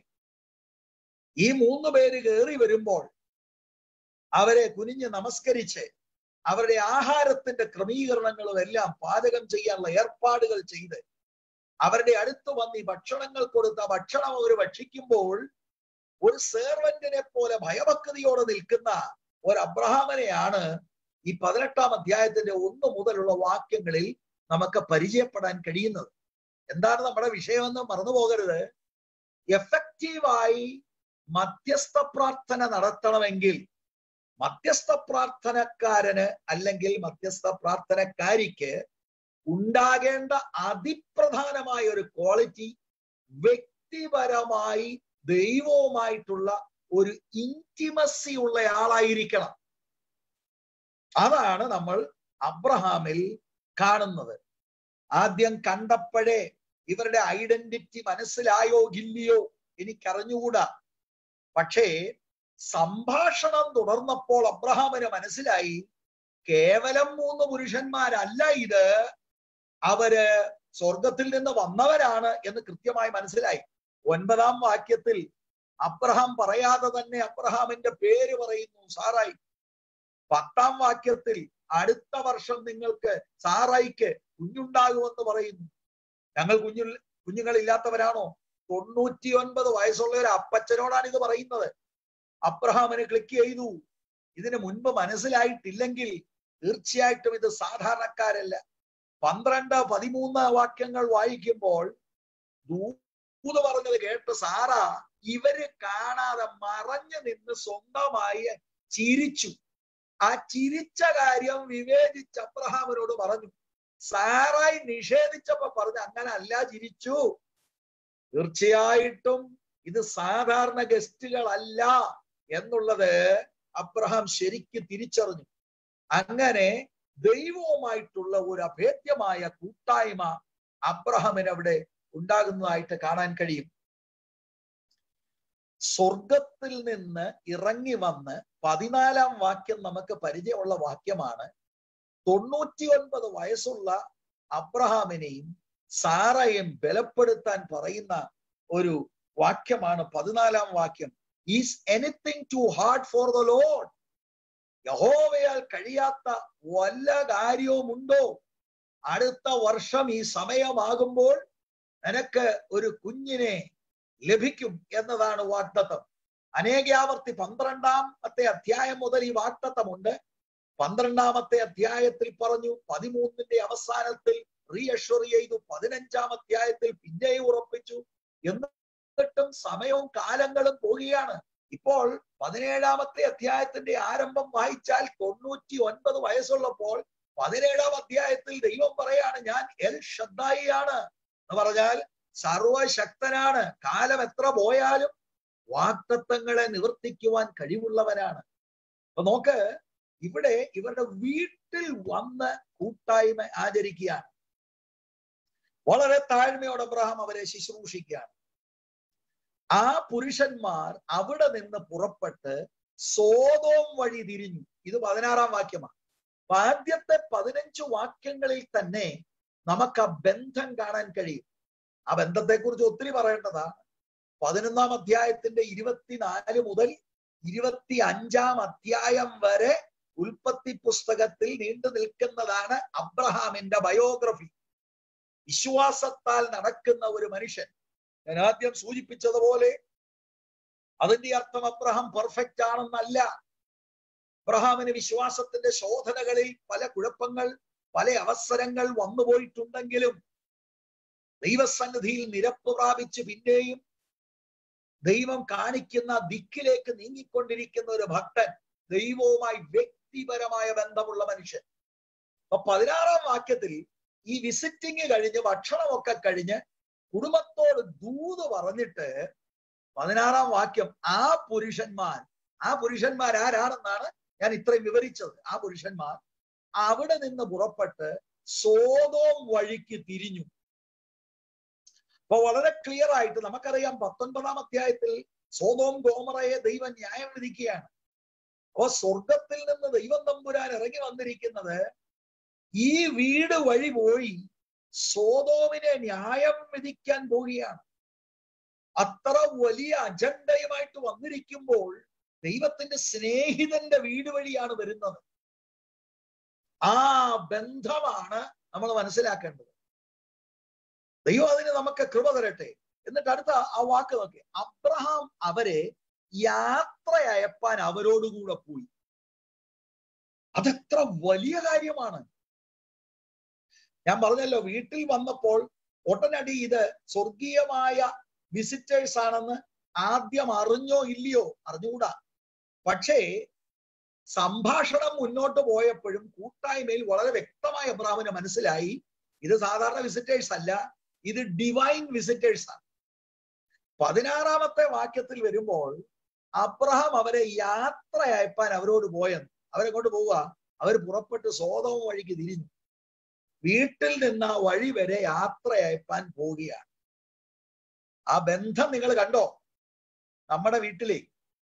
ഈ മൂന്ന് പേര് കയറി വരുമ്പോൾ അവരെ കുനിഞ്ഞ് നമസ്കരിച്ച് അവരുടെ ആഹാരത്തിന്റെ ക്രമീകരണങ്ങളും എല്ലാം പാചകം ചെയ്യാനുള്ള ഏർപ്പാടുകൾ ചെയ്ത് അവരുടെ അടുത്ത് വന്ന് ഈ ഭക്ഷണങ്ങൾ കൊടുത്ത ഭക്ഷണം അവർ ഭക്ഷിക്കുമ്പോൾ ഒരു സേർവന്റിനെ പോലെ ഭയഭക്തിയോടെ നിൽക്കുന്ന ഒരു അബ്രഹാമനെയാണ് ഈ പതിനെട്ടാം അധ്യായത്തിന്റെ ഒന്ന് മുതലുള്ള വാക്യങ്ങളിൽ നമുക്ക് പരിചയപ്പെടാൻ കഴിയുന്നത് എന്താണ് നമ്മുടെ വിഷയമെന്ന് മറന്നു പോകരുത് എഫക്റ്റീവായി മധ്യസ്ഥ പ്രാർത്ഥന നടത്തണമെങ്കിൽ മധ്യസ്ഥ പ്രാർത്ഥനക്കാരന് അല്ലെങ്കിൽ മധ്യസ്ഥ പ്രാർത്ഥനക്കാരിക്ക് ഉണ്ടാകേണ്ട അതിപ്രധാനമായ ഒരു ക്വാളിറ്റി വ്യക്തിപരമായി ദൈവവുമായിട്ടുള്ള ഒരു ഇന്റിമസി ഉള്ള ആളായിരിക്കണം അതാണ് നമ്മൾ അബ്രഹാമിൽ കാണുന്നത് ആദ്യം കണ്ടപ്പോഴേ ഇവരുടെ ഐഡന്റിറ്റി മനസ്സിലായോ ഇല്ലയോ എനിക്കറിഞ്ഞുകൂടാ പക്ഷേ സംഭാഷണം തുടർന്നപ്പോൾ അബ്രഹാമിന് മനസ്സിലായി കേവലം മൂന്ന് പുരുഷന്മാരല്ല ഇത് അവര് സ്വർഗത്തിൽ നിന്ന് വന്നവരാണ് എന്ന് കൃത്യമായി മനസ്സിലായി ഒൻപതാം വാക്യത്തിൽ അബ്രഹാം പറയാതെ തന്നെ അബ്രഹാമിന്റെ പേര് പറയുന്നു സാറായി പത്താം വാക്യത്തിൽ അടുത്ത വർഷം നിങ്ങൾക്ക് സാറായിക്ക് കുഞ്ഞുണ്ടാകുമെന്ന് പറയുന്നു ഞങ്ങൾ കുഞ്ഞു കുഞ്ഞുങ്ങളില്ലാത്തവരാണോ തൊണ്ണൂറ്റി ഒൻപത് വയസ്സുള്ള ഒരു അപ്പച്ചനോടാണ് ഇത് പറയുന്നത് അബ്രഹാമിന് ക്ലിക്ക് ചെയ്തു ഇതിന് മുൻപ് മനസ്സിലായിട്ടില്ലെങ്കിൽ തീർച്ചയായിട്ടും ഇത് സാധാരണക്കാരല്ല പന്ത്രണ്ട് പതിമൂന്ന് വാക്യങ്ങൾ വായിക്കുമ്പോൾ ദൂത് പറഞ്ഞത് കേട്ട് സാറ ഇവര് കാണാതെ മറഞ്ഞു നിന്ന് സ്വന്തമായി ചിരിച്ചു ആ ചിരിച്ച കാര്യം വിവേചിച്ച് അബ്രഹാമിനോട് പറഞ്ഞു സാറായി നിഷേധിച്ചപ്പോ പറഞ്ഞു അങ്ങനെ അല്ല ചിരിച്ചു തീർച്ചയായിട്ടും ഇത് സാധാരണ ഗസ്റ്റുകളല്ല എന്നുള്ളത് അബ്രഹാം ശരിക്ക് തിരിച്ചറിഞ്ഞു അങ്ങനെ ദൈവവുമായിട്ടുള്ള ഒരു അഭേദ്യമായ കൂട്ടായ്മ അബ്രഹാമിന് അവിടെ ഉണ്ടാകുന്നതായിട്ട് കാണാൻ കഴിയും സ്വർഗത്തിൽ നിന്ന് ഇറങ്ങി വന്ന് പതിനാലാം വാക്യം നമുക്ക് പരിചയമുള്ള വാക്യമാണ് തൊണ്ണൂറ്റി ഒൻപത് വയസ്സുള്ള അബ്രഹാമിനെയും സാറയെയും ബലപ്പെടുത്താൻ പറയുന്ന ഒരു വാക്യമാണ് പതിനാലാം വാക്യം is anything too hard for the Lord യഹോവയാൽ കഴിയാത്ത വല്ല കാര്യവുമുണ്ടോ അടുത്ത വർഷം ഈ സമയമാകുമ്പോൾ നിനക്ക് ഒരു കുഞ്ഞിനെ ലഭിക്കും എന്നതാണ് വാഗ്ദത്തം അനേകാവർത്തി പന്ത്രണ്ടാമത്തെ അധ്യായം മുതൽ ഈ വാഗ്ദത്തമുണ്ട് പന്ത്രണ്ടാമത്തെ അധ്യായത്തിൽ പറഞ്ഞു പതിമൂന്നിന്റെ അവസാനത്തിൽ റീഅഷർ ചെയ്തു പതിനഞ്ചാം അധ്യായത്തിൽ പിന്നെയും ഉറപ്പിച്ചു എന്നിട്ടും സമയവും കാലങ്ങളും പോവുകയാണ് ഇപ്പോൾ പതിനേഴാമത്തെ അധ്യായത്തിന്റെ ആരംഭം വായിച്ചാൽ തൊണ്ണൂറ്റി ഒൻപത് വയസ്സുള്ളപ്പോൾ പതിനേഴാം അധ്യായത്തിൽ ദൈവം പറയാണ് ഞാൻ എൽ ശ്രദ്ധായിയാണ് എന്ന് പറഞ്ഞാൽ സർവശക്തനാണ് കാലം എത്ര പോയാലും വാക്തത്വങ്ങളെ നിവർത്തിക്കുവാൻ കഴിവുള്ളവനാണ് അപ്പൊ നോക്ക് ഇവിടെ ഇവരുടെ വീട്ടിൽ വന്ന് കൂട്ടായ്മ ആചരിക്കുകയാണ് വളരെ താഴ്മയോടെ അബ്രഹാം അവരെ ശുശ്രൂഷിക്കുകയാണ് ആ പുരുഷന്മാർ അവിടെ നിന്ന് പുറപ്പെട്ട് സോതോം വഴി തിരിഞ്ഞു ഇത് പതിനാറാം വാക്യമാണ് അപ്പൊ ആദ്യത്തെ പതിനഞ്ചു വാക്യങ്ങളിൽ തന്നെ നമുക്ക് ആ ബന്ധം കാണാൻ കഴിയും ആ ബന്ധത്തെക്കുറിച്ച് ഒത്തിരി പറയേണ്ടതാണ് പതിനൊന്നാം അധ്യായത്തിന്റെ ഇരുപത്തിനാല് മുതൽ ഇരുപത്തി അഞ്ചാം അധ്യായം വരെ ഉൽപ്പത്തി പുസ്തകത്തിൽ നീണ്ടു നിൽക്കുന്നതാണ് അബ്രഹാമിന്റെ ബയോഗ്രഫി വിശ്വാസത്താൽ നടക്കുന്ന ഒരു മനുഷ്യൻ ഞാൻ ആദ്യം സൂചിപ്പിച്ചതുപോലെ അതിന്റെ അർത്ഥം അബ്രഹാം പെർഫെക്റ്റ് ആണെന്നല്ല അബ്രഹാമിന് വിശ്വാസത്തിന്റെ ശോധനകളിൽ പല കുഴപ്പങ്ങൾ പല അവസരങ്ങൾ വന്നുപോയിട്ടുണ്ടെങ്കിലും ദൈവസന്നിധിയിൽ നിരപ്പ് പ്രാപിച്ച് പിന്നെയും ദൈവം കാണിക്കുന്ന ദിക്കിലേക്ക് നീങ്ങിക്കൊണ്ടിരിക്കുന്ന ഒരു ഭക്തൻ ദൈവവുമായി വ്യക്തിപരമായ ബന്ധമുള്ള മനുഷ്യൻ അപ്പൊ പതിനാറാം വാക്യത്തിൽ ഈ വിസിറ്റിംഗ് കഴിഞ്ഞ് ഭക്ഷണമൊക്കെ കഴിഞ്ഞ് കുടുംബത്തോട് ദൂത് പറഞ്ഞിട്ട് പതിനാറാം വാക്യം ആ പുരുഷന്മാർ ആ പുരുഷന്മാർ ആരാണെന്നാണ് ഞാൻ ഇത്രയും വിവരിച്ചത് ആ പുരുഷന്മാർ അവിടെ നിന്ന് പുറപ്പെട്ട് സോതോം വഴിക്ക് തിരിഞ്ഞു അപ്പൊ വളരെ ക്ലിയർ ആയിട്ട് നമുക്കറിയാം പത്തൊൻപതാം അധ്യായത്തിൽ സോതോം ഗോമറയെ ദൈവം ന്യായം വിധിക്കുകയാണ് അപ്പൊ സ്വർഗത്തിൽ നിന്ന് ദൈവം തമ്പുരാൻ ഇറങ്ങി വന്നിരിക്കുന്നത് ഈ വീട് വഴി പോയി സോതോമിനെ ന്യായം വിധിക്കാൻ പോവുകയാണ് അത്ര വലിയ അജണ്ടയുമായിട്ട് വന്നിരിക്കുമ്പോൾ ദൈവത്തിന്റെ സ്നേഹിതന്റെ വീട് വഴിയാണ് വരുന്നത് ആ ബന്ധമാണ് നമ്മൾ മനസ്സിലാക്കേണ്ടത് ദൈവം അതിന് നമുക്ക് കൃപ തരട്ടെ എന്നിട്ട് അടുത്ത ആ വാക്ക് നോക്കി അബ്രഹാം അവരെ യാത്ര അയപ്പാൻ അവരോടുകൂടെ പോയി അതെത്ര വലിയ കാര്യമാണ് ഞാൻ പറഞ്ഞല്ലോ വീട്ടിൽ വന്നപ്പോൾ ഉടനടി ഇത് സ്വർഗീയമായ വിസിറ്റേഴ്സ് ആണെന്ന് ആദ്യം അറിഞ്ഞോ ഇല്ലയോ അറിഞ്ഞുകൂടാ പക്ഷേ സംഭാഷണം മുന്നോട്ട് പോയപ്പോഴും കൂട്ടായ്മയിൽ വളരെ വ്യക്തമായ അബ്രാമിന് മനസ്സിലായി ഇത് സാധാരണ വിസിറ്റേഴ്സ് അല്ല ഇത് ഡിവൈൻ വിസിറ്റേഴ്സ് ആണ് പതിനാറാമത്തെ വാക്യത്തിൽ വരുമ്പോൾ അബ്രഹാം അവരെ യാത്ര അയപ്പാൻ അവരോട് പോയെന്ന് അവരെ കൊണ്ട് പോവുക അവർ പുറപ്പെട്ട് സ്വതവും വഴിക്ക് തിരിഞ്ഞു വീട്ടിൽ നിന്ന് ആ വഴി വരെ യാത്ര അയപ്പാൻ പോവുകയാണ് ആ ബന്ധം നിങ്ങൾ കണ്ടോ നമ്മുടെ വീട്ടിലെ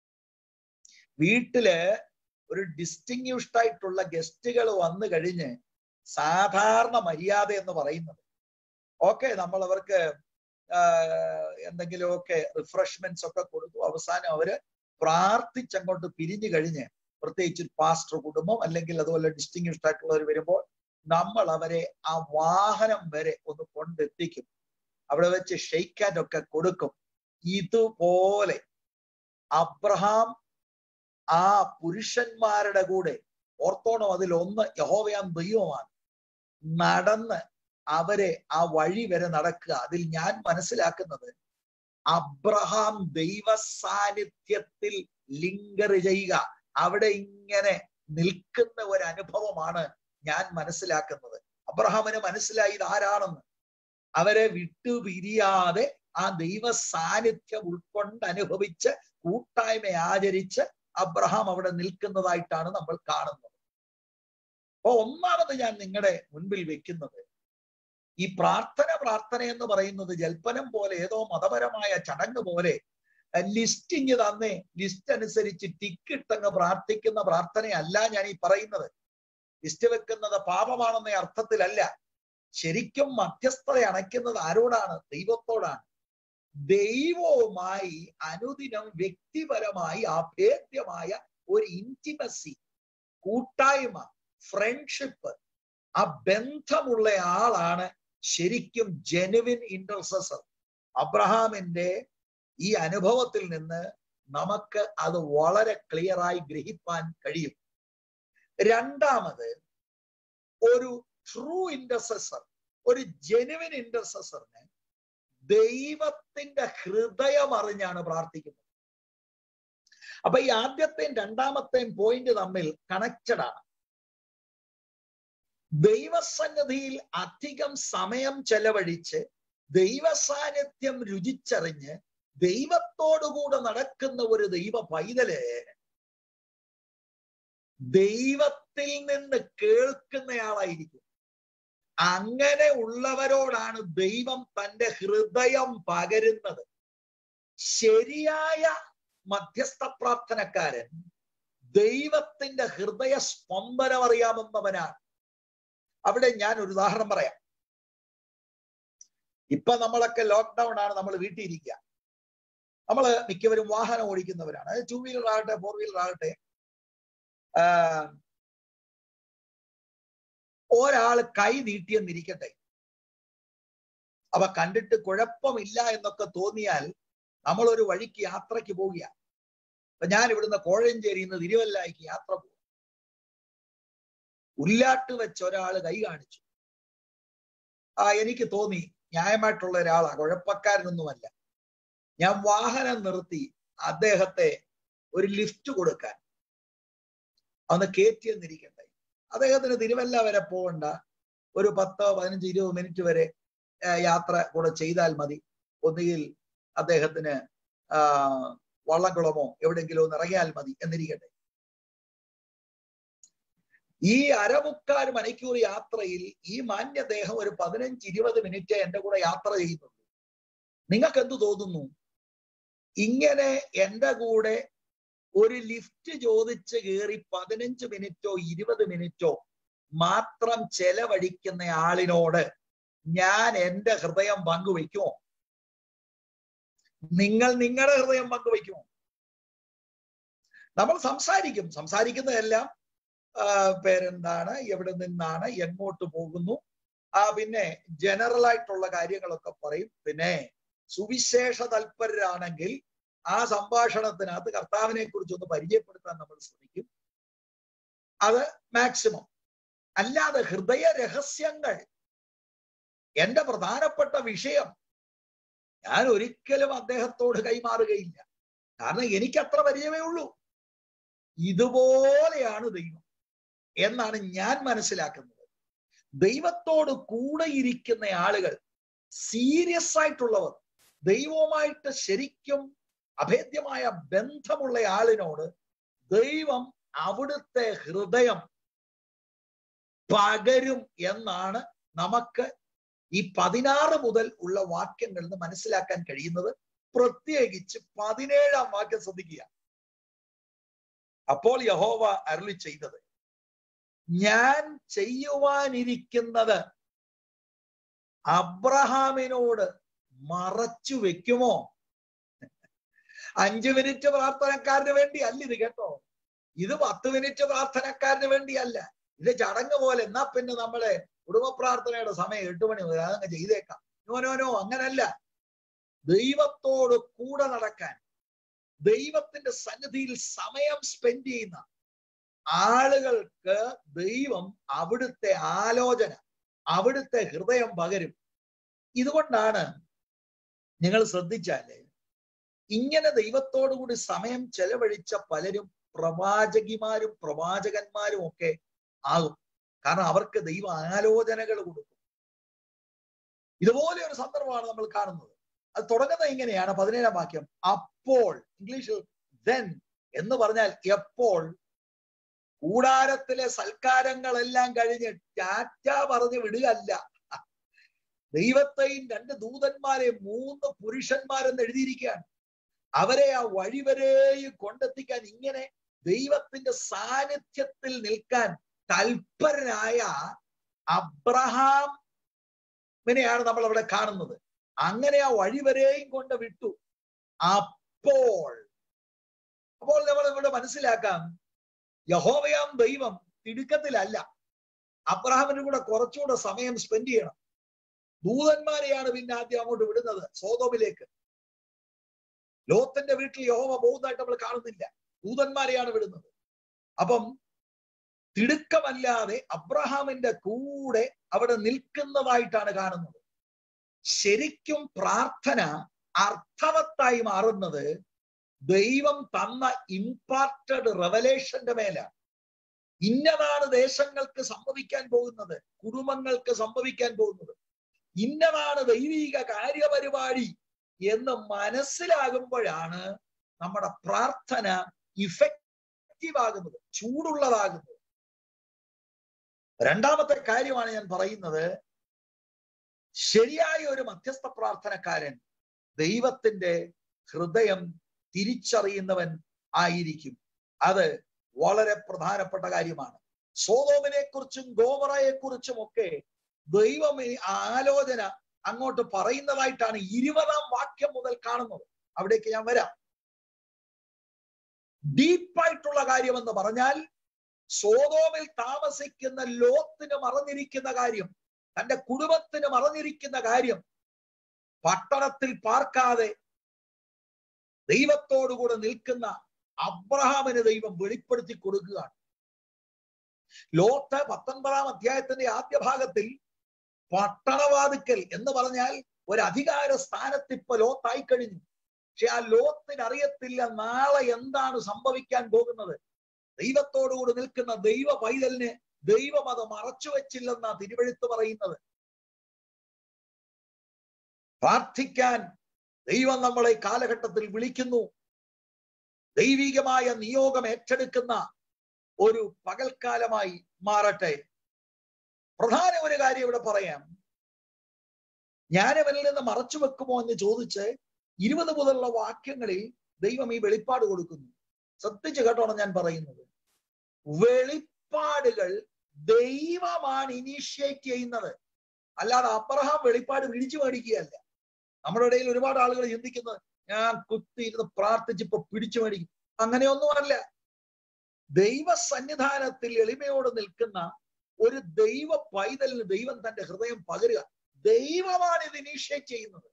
വീട്ടില് ഒരു ഡിസ്റ്റിങ്ഷ്ഡ് ആയിട്ടുള്ള ഗസ്റ്റുകൾ വന്നു കഴിഞ്ഞ് സാധാരണ മര്യാദ എന്ന് പറയുന്നത് ഓക്കെ നമ്മൾ അവർക്ക് എന്തെങ്കിലുമൊക്കെ റിഫ്രഷ്മെന്റ്സ് ഒക്കെ കൊടുത്തു അവസാനം അവര് പ്രാർത്ഥിച്ചങ്ങോട്ട് പിരിഞ്ഞു കഴിഞ്ഞ് പ്രത്യേകിച്ച് ഒരു പാസ്റ്റർ കുടുംബം അല്ലെങ്കിൽ അതുപോലെ ഡിസ്റ്റിങ്ഷ്ഡ് ആയിട്ടുള്ളവർ വരുമ്പോൾ നമ്മൾ അവരെ ആ വാഹനം വരെ ഒന്ന് കൊണ്ടെത്തിക്കും അവിടെ വെച്ച് ഷെയ്ക്കാറ്റ് ഒക്കെ കൊടുക്കും ഇതുപോലെ അബ്രഹാം ആ പുരുഷന്മാരുടെ കൂടെ ഓർത്തോണം അതിൽ ഒന്ന് യഹോവയാം ദൈവമാണ് നടന്ന് അവരെ ആ വഴി വരെ നടക്കുക അതിൽ ഞാൻ മനസ്സിലാക്കുന്നത് അബ്രഹാം ദൈവ സാന്നിധ്യത്തിൽ ലിങ്കർ ചെയ്യുക അവിടെ ഇങ്ങനെ നിൽക്കുന്ന ഒരു അനുഭവമാണ് ഞാൻ മനസ്സിലാക്കുന്നത് അബ്രഹാമിന് മനസ്സിലായി ഇത് ആരാണെന്ന് അവരെ വിട്ടുപിരിയാതെ ആ ദൈവ സാന്നിധ്യം ഉൾക്കൊണ്ട് അനുഭവിച്ച് കൂട്ടായ്മ ആചരിച്ച് അബ്രഹാം അവിടെ നിൽക്കുന്നതായിട്ടാണ് നമ്മൾ കാണുന്നത് അപ്പൊ ഒന്നാമത് ഞാൻ നിങ്ങളുടെ മുൻപിൽ വെക്കുന്നത് ഈ പ്രാർത്ഥന പ്രാർത്ഥന എന്ന് പറയുന്നത് ജൽപ്പനം പോലെ ഏതോ മതപരമായ ചടങ്ങ് പോലെ ലിസ്റ്റ് ഇങ്ങ് തന്നേ ലിസ്റ്റ് അനുസരിച്ച് ടിക്കിട്ടങ്ങ് പ്രാർത്ഥിക്കുന്ന പ്രാർത്ഥനയല്ല ഞാൻ ഈ പറയുന്നത് ലിസ്റ്റ് വെക്കുന്നത് പാപമാണെന്ന അർത്ഥത്തിലല്ല ശരിക്കും മധ്യസ്ഥത അണയ്ക്കുന്നത് ആരോടാണ് ദൈവത്തോടാണ് ദൈവവുമായി അനുദിനം വ്യക്തിപരമായി അഭേദ്യമായ ഒരു ഇന്റിമസി കൂട്ടായ്മ ഫ്രണ്ട്ഷിപ്പ് ആ ബന്ധമുള്ള ആളാണ് ശരിക്കും ജെനുവിൻ ഇന്റർസസർ അബ്രഹാമിന്റെ ഈ അനുഭവത്തിൽ നിന്ന് നമുക്ക് അത് വളരെ ക്ലിയറായി ഗ്രഹിപ്പാൻ കഴിയും രണ്ടാമത് ഒരു ട്രൂ ഇന്റർസസർ ഒരു ജെനുവിൻ ഇന്റർസസറിന് ദൈവത്തിന്റെ ഹൃദയം അറിഞ്ഞാണ് പ്രാർത്ഥിക്കുന്നത് അപ്പൊ ഈ ആദ്യത്തെയും രണ്ടാമത്തെയും പോയിന്റ് തമ്മിൽ കണക്റ്റഡ് ആണ് ദൈവസന്നിധിയിൽ അധികം സമയം ചെലവഴിച്ച് ദൈവസാന്നിധ്യം രുചിച്ചറിഞ്ഞ് ദൈവത്തോടുകൂടെ നടക്കുന്ന ഒരു ദൈവ പൈതല് ദൈവത്തിൽ നിന്ന് കേൾക്കുന്നയാളായിരിക്കും അങ്ങനെ ഉള്ളവരോടാണ് ദൈവം തന്റെ ഹൃദയം പകരുന്നത് ശരിയായ മധ്യസ്ഥ പ്രാർത്ഥനക്കാരൻ ദൈവത്തിന്റെ ഹൃദയ സ്പന്ദനം അറിയാമെന്നവനാണ് അവിടെ ഞാൻ ഒരു ഉദാഹരണം പറയാം ഇപ്പൊ നമ്മളൊക്കെ ലോക്ക്ഡൌൺ ആണ് നമ്മൾ വീട്ടിൽ ഇരിക്കുക നമ്മൾ മിക്കവരും വാഹനം ഓടിക്കുന്നവരാണ് ടൂ വീലർ ആകട്ടെ ഫോർ വീലർ ആകട്ടെ ഒരാൾ കൈ നീട്ടിയെന്നിരിക്കട്ടെ അവ കണ്ടിട്ട് കുഴപ്പമില്ല എന്നൊക്കെ തോന്നിയാൽ നമ്മൾ ഒരു വഴിക്ക് യാത്രയ്ക്ക് പോവുക അപ്പൊ ഞാൻ ഇവിടുന്ന് കോഴഞ്ചേരിയിൽ നിന്ന് തിരുവല്ലായിക്ക് യാത്ര പോകും ഉല്ലാട്ട് വെച്ച് ഒരാൾ കൈ കാണിച്ചു ആ എനിക്ക് തോന്നി ന്യായമായിട്ടുള്ള ഒരാളാ കുഴപ്പക്കാരനൊന്നുമല്ല ഞാൻ വാഹനം നിർത്തി അദ്ദേഹത്തെ ഒരു ലിഫ്റ്റ് കൊടുക്കാൻ അന്ന് കയറ്റിയെന്നിരിക്കട്ടെ അദ്ദേഹത്തിന് തിരുവല്ല വരെ പോകണ്ട ഒരു പത്തോ പതിനഞ്ച് ഇരുപത് മിനിറ്റ് വരെ യാത്ര കൂടെ ചെയ്താൽ മതി ഒന്നുകിൽ അദ്ദേഹത്തിന് വള്ളംകുളമോ എവിടെയെങ്കിലും ഒന്ന് ഇറങ്ങിയാൽ മതി എന്നിരിക്കട്ടെ ഈ അരമുക്കാൽ മണിക്കൂർ യാത്രയിൽ ഈ മാന്യദേഹം ഒരു പതിനഞ്ച് ഇരുപത് മിനിറ്റ് എന്റെ കൂടെ യാത്ര ചെയ്യുന്നുണ്ട് നിങ്ങൾക്ക് എന്തു തോന്നുന്നു ഇങ്ങനെ എന്റെ കൂടെ ഒരു ലിഫ്റ്റ് ചോദിച്ച് കയറി പതിനഞ്ച് മിനിറ്റോ ഇരുപത് മിനിറ്റോ മാത്രം ചെലവഴിക്കുന്ന ആളിനോട് ഞാൻ എന്റെ ഹൃദയം പങ്കുവയ്ക്കുമോ നിങ്ങൾ നിങ്ങളുടെ ഹൃദയം പങ്കുവയ്ക്കുമോ നമ്മൾ സംസാരിക്കും സംസാരിക്കുന്നതെല്ലാം പേരെന്താണ് എവിടെ നിന്നാണ് എങ്ങോട്ട് പോകുന്നു ആ പിന്നെ ജനറൽ ആയിട്ടുള്ള കാര്യങ്ങളൊക്കെ പറയും പിന്നെ സുവിശേഷ തൽപരരാണെങ്കിൽ ആ സംഭാഷണത്തിനകത്ത് കർത്താവിനെ കുറിച്ച് ഒന്ന് പരിചയപ്പെടുത്താൻ നമ്മൾ ശ്രമിക്കും അത് മാക്സിമം അല്ലാതെ ഹൃദയ രഹസ്യങ്ങൾ എന്റെ പ്രധാനപ്പെട്ട വിഷയം ഞാൻ ഒരിക്കലും അദ്ദേഹത്തോട് കൈമാറുകയില്ല കാരണം എനിക്ക് അത്ര പരിചയമേ ഉള്ളൂ ഇതുപോലെയാണ് ദൈവം എന്നാണ് ഞാൻ മനസ്സിലാക്കുന്നത് ദൈവത്തോട് കൂടെ ഇരിക്കുന്ന ആളുകൾ സീരിയസ് ആയിട്ടുള്ളവർ ദൈവവുമായിട്ട് ശരിക്കും അഭേദ്യമായ ബന്ധമുള്ള ആളിനോട് ദൈവം അവിടുത്തെ ഹൃദയം പകരും എന്നാണ് നമുക്ക് ഈ പതിനാറ് മുതൽ ഉള്ള വാക്യങ്ങളിൽ നിന്ന് മനസ്സിലാക്കാൻ കഴിയുന്നത് പ്രത്യേകിച്ച് പതിനേഴാം വാക്യം ശ്രദ്ധിക്കുക അപ്പോൾ യഹോവ അരുളി ചെയ്തത് ഞാൻ ചെയ്യുവാനിരിക്കുന്നത് അബ്രഹാമിനോട് മറച്ചു വെക്കുമോ അഞ്ചു മിനിറ്റ് പ്രാർത്ഥനക്കാരന് വേണ്ടി അല്ല ഇത് കേട്ടോ ഇത് പത്ത് മിനിറ്റ് പ്രാർത്ഥനക്കാരന് വേണ്ടിയല്ല ഇത് ചടങ്ങ് പോലെ എന്നാ പിന്നെ നമ്മളെ കുടുംബ പ്രാർത്ഥനയുടെ സമയം എട്ട് മണി മുതൽ അതങ്ങ് ചെയ്തേക്കാം നോ നോ നോ അങ്ങനല്ല ദൈവത്തോട് കൂടെ നടക്കാൻ ദൈവത്തിന്റെ സന്നിധിയിൽ സമയം സ്പെൻഡ് ചെയ്യുന്ന ആളുകൾക്ക് ദൈവം അവിടുത്തെ ആലോചന അവിടുത്തെ ഹൃദയം പകരും ഇതുകൊണ്ടാണ് നിങ്ങൾ ശ്രദ്ധിച്ചാല് ഇങ്ങനെ ദൈവത്തോടു കൂടി സമയം ചെലവഴിച്ച പലരും പ്രവാചകിമാരും പ്രവാചകന്മാരും ഒക്കെ ആകും കാരണം അവർക്ക് ദൈവ ആലോചനകൾ കൊടുക്കും ഇതുപോലെ ഒരു സന്ദർഭമാണ് നമ്മൾ കാണുന്നത് അത് തുടങ്ങുന്നത് ഇങ്ങനെയാണ് പതിനേഴാം വാക്യം അപ്പോൾ ഇംഗ്ലീഷിൽ ദെൻ എന്ന് പറഞ്ഞാൽ എപ്പോൾ കൂടാരത്തിലെ സൽക്കാരങ്ങളെല്ലാം കഴിഞ്ഞ് ടാറ്റ പറഞ്ഞു വിടുകയല്ല ദൈവത്തെയും രണ്ട് ദൂതന്മാരെയും മൂന്ന് പുരുഷന്മാരെന്ന് എഴുതിയിരിക്കുകയാണ് അവരെ ആ വഴിവരെയും കൊണ്ടെത്തിക്കാൻ ഇങ്ങനെ ദൈവത്തിന്റെ സാന്നിധ്യത്തിൽ നിൽക്കാൻ തൽപരനായ അബ്രഹാമിനെയാണ് നമ്മൾ അവിടെ കാണുന്നത് അങ്ങനെ ആ വഴിവരെയും കൊണ്ട് വിട്ടു അപ്പോൾ അപ്പോൾ നമ്മൾ ഇവിടെ മനസ്സിലാക്കാം യഹോവയാം ദൈവം തിടുക്കത്തിലല്ല അബ്രഹാമിനും കൂടെ കുറച്ചുകൂടെ സമയം സ്പെൻഡ് ചെയ്യണം ദൂതന്മാരെയാണ് പിന്നെ ആദ്യം അങ്ങോട്ട് വിടുന്നത് സോതോമിലേക്ക് ലോത്തിന്റെ വീട്ടിൽ യഹോവ പോകുന്നതായിട്ട് നമ്മൾ കാണുന്നില്ല ദൂതന്മാരെയാണ് വിടുന്നത് അപ്പം തിടുക്കമല്ലാതെ അബ്രഹാമിന്റെ കൂടെ അവിടെ നിൽക്കുന്നതായിട്ടാണ് കാണുന്നത് ശരിക്കും പ്രാർത്ഥന അർത്ഥവത്തായി മാറുന്നത് ദൈവം തന്ന ഇമ്പാർട്ടഡ് റെവലേഷന്റെ മേലാണ് ഇന്നതാണ് ദേശങ്ങൾക്ക് സംഭവിക്കാൻ പോകുന്നത് കുടുംബങ്ങൾക്ക് സംഭവിക്കാൻ പോകുന്നത് ഇന്നതാണ് ദൈവിക കാര്യപരിപാടി എന്ന് മനസ്സിലാകുമ്പോഴാണ് നമ്മുടെ പ്രാർത്ഥന ഇഫക്റ്റീവ് ആകുന്നത് ചൂടുള്ളതാകുന്നത് രണ്ടാമത്തെ കാര്യമാണ് ഞാൻ പറയുന്നത് ശരിയായ ഒരു മധ്യസ്ഥ പ്രാർത്ഥനക്കാരൻ ദൈവത്തിന്റെ ഹൃദയം തിരിച്ചറിയുന്നവൻ ആയിരിക്കും അത് വളരെ പ്രധാനപ്പെട്ട കാര്യമാണ് സോതോമിനെ കുറിച്ചും ഗോമറയെ കുറിച്ചും ഒക്കെ ദൈവം ഈ ആലോചന അങ്ങോട്ട് പറയുന്നതായിട്ടാണ് ഇരുപതാം വാക്യം മുതൽ കാണുന്നത് അവിടേക്ക് ഞാൻ വരാം ഡീപ്പായിട്ടുള്ള കാര്യമെന്ന് പറഞ്ഞാൽ സോതോമിൽ താമസിക്കുന്ന ലോത്തിന് മറഞ്ഞിരിക്കുന്ന കാര്യം തന്റെ കുടുംബത്തിന് മറഞ്ഞിരിക്കുന്ന കാര്യം പട്ടണത്തിൽ പാർക്കാതെ ദൈവത്തോടുകൂടെ നിൽക്കുന്ന അബ്രഹാമിന് ദൈവം വെളിപ്പെടുത്തി കൊടുക്കുകയാണ് ലോത്ത് പത്തൊൻപതാം അധ്യായത്തിന്റെ ആദ്യ ഭാഗത്തിൽ പട്ടണവാതുക്കൽ എന്ന് പറഞ്ഞാൽ ഒരു അധികാര സ്ഥാനത്ത് ഇപ്പൊ ലോത്തായി കഴിഞ്ഞു പക്ഷെ ആ ലോത്തിന് അറിയത്തില്ല നാളെ എന്താണ് സംഭവിക്കാൻ പോകുന്നത് ദൈവത്തോടുകൂടി നിൽക്കുന്ന ദൈവ പൈതലിന് ദൈവം അത് മറച്ചു വെച്ചില്ലെന്നാ തിരുവഴുത്ത് പറയുന്നത് പ്രാർത്ഥിക്കാൻ ദൈവം നമ്മളെ കാലഘട്ടത്തിൽ വിളിക്കുന്നു ദൈവികമായ നിയോഗം ഏറ്റെടുക്കുന്ന ഒരു പകൽക്കാലമായി മാറട്ടെ പ്രധാന ഒരു കാര്യം ഇവിടെ പറയാം ഞാൻ അവനിൽ നിന്ന് മറച്ചു വെക്കുമോ എന്ന് ചോദിച്ച് ഇരുപത് മുതലുള്ള വാക്യങ്ങളിൽ ദൈവം ഈ വെളിപ്പാട് കൊടുക്കുന്നു ശ്രദ്ധിച്ച് കേട്ടോണം ഞാൻ പറയുന്നത് വെളിപ്പാടുകൾ ദൈവമാണ് ഇനീഷ്യേറ്റ് ചെയ്യുന്നത് അല്ലാതെ അബ്രഹാം വെളിപ്പാട് വിളിച്ചു മേടിക്കുകയല്ല നമ്മുടെ ഇടയിൽ ഒരുപാട് ആളുകൾ ചിന്തിക്കുന്നത് ഞാൻ കുത്തിയിരുന്ന് പ്രാർത്ഥിച്ച് ഇപ്പൊ പിടിച്ചു മേടിക്കും അങ്ങനെയൊന്നുമല്ല ദൈവ സന്നിധാനത്തിൽ എളിമയോട് നിൽക്കുന്ന ഒരു ദൈവ പൈതലിന് ദൈവം തന്റെ ഹൃദയം പകരുക ദൈവമാണ് ഇത് ഇനീഷ്യേറ്റ് ചെയ്യുന്നത്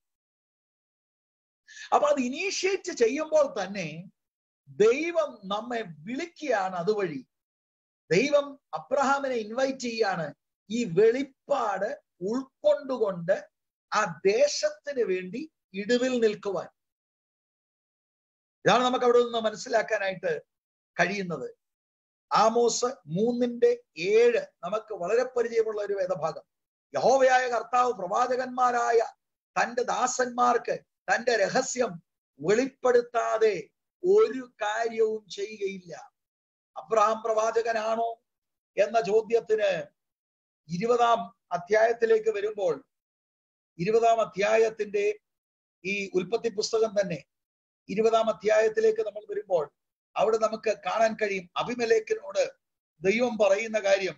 അപ്പൊ അത് ഇനീഷ്യേറ്റ് ചെയ്യുമ്പോൾ തന്നെ ദൈവം നമ്മെ വിളിക്കുകയാണ് അതുവഴി ദൈവം അബ്രഹാമിനെ ഇൻവൈറ്റ് ചെയ്യാണ് ഈ വെളിപ്പാട് ഉൾക്കൊണ്ടുകൊണ്ട് ആ ദേശത്തിന് വേണ്ടി ഇടിവിൽ നിൽക്കുവാൻ ഇതാണ് നമുക്ക് അവിടെ നിന്ന് മനസ്സിലാക്കാനായിട്ട് കഴിയുന്നത് ആമോസ് മൂന്നിന്റെ ഏഴ് നമുക്ക് വളരെ പരിചയമുള്ള ഒരു വേദഭാഗം യഹോവയായ കർത്താവ് പ്രവാചകന്മാരായ തന്റെ ദാസന്മാർക്ക് തന്റെ രഹസ്യം വെളിപ്പെടുത്താതെ ഒരു കാര്യവും ചെയ്യുകയില്ല അബ്രഹാം പ്രവാചകനാണോ എന്ന ചോദ്യത്തിന് ഇരുപതാം അധ്യായത്തിലേക്ക് വരുമ്പോൾ ഇരുപതാം അധ്യായത്തിന്റെ ഈ ഉൽപ്പത്തി പുസ്തകം തന്നെ ഇരുപതാം അധ്യായത്തിലേക്ക് നമ്മൾ വരുമ്പോൾ അവിടെ നമുക്ക് കാണാൻ കഴിയും അഭിമലേഖനോട് ദൈവം പറയുന്ന കാര്യം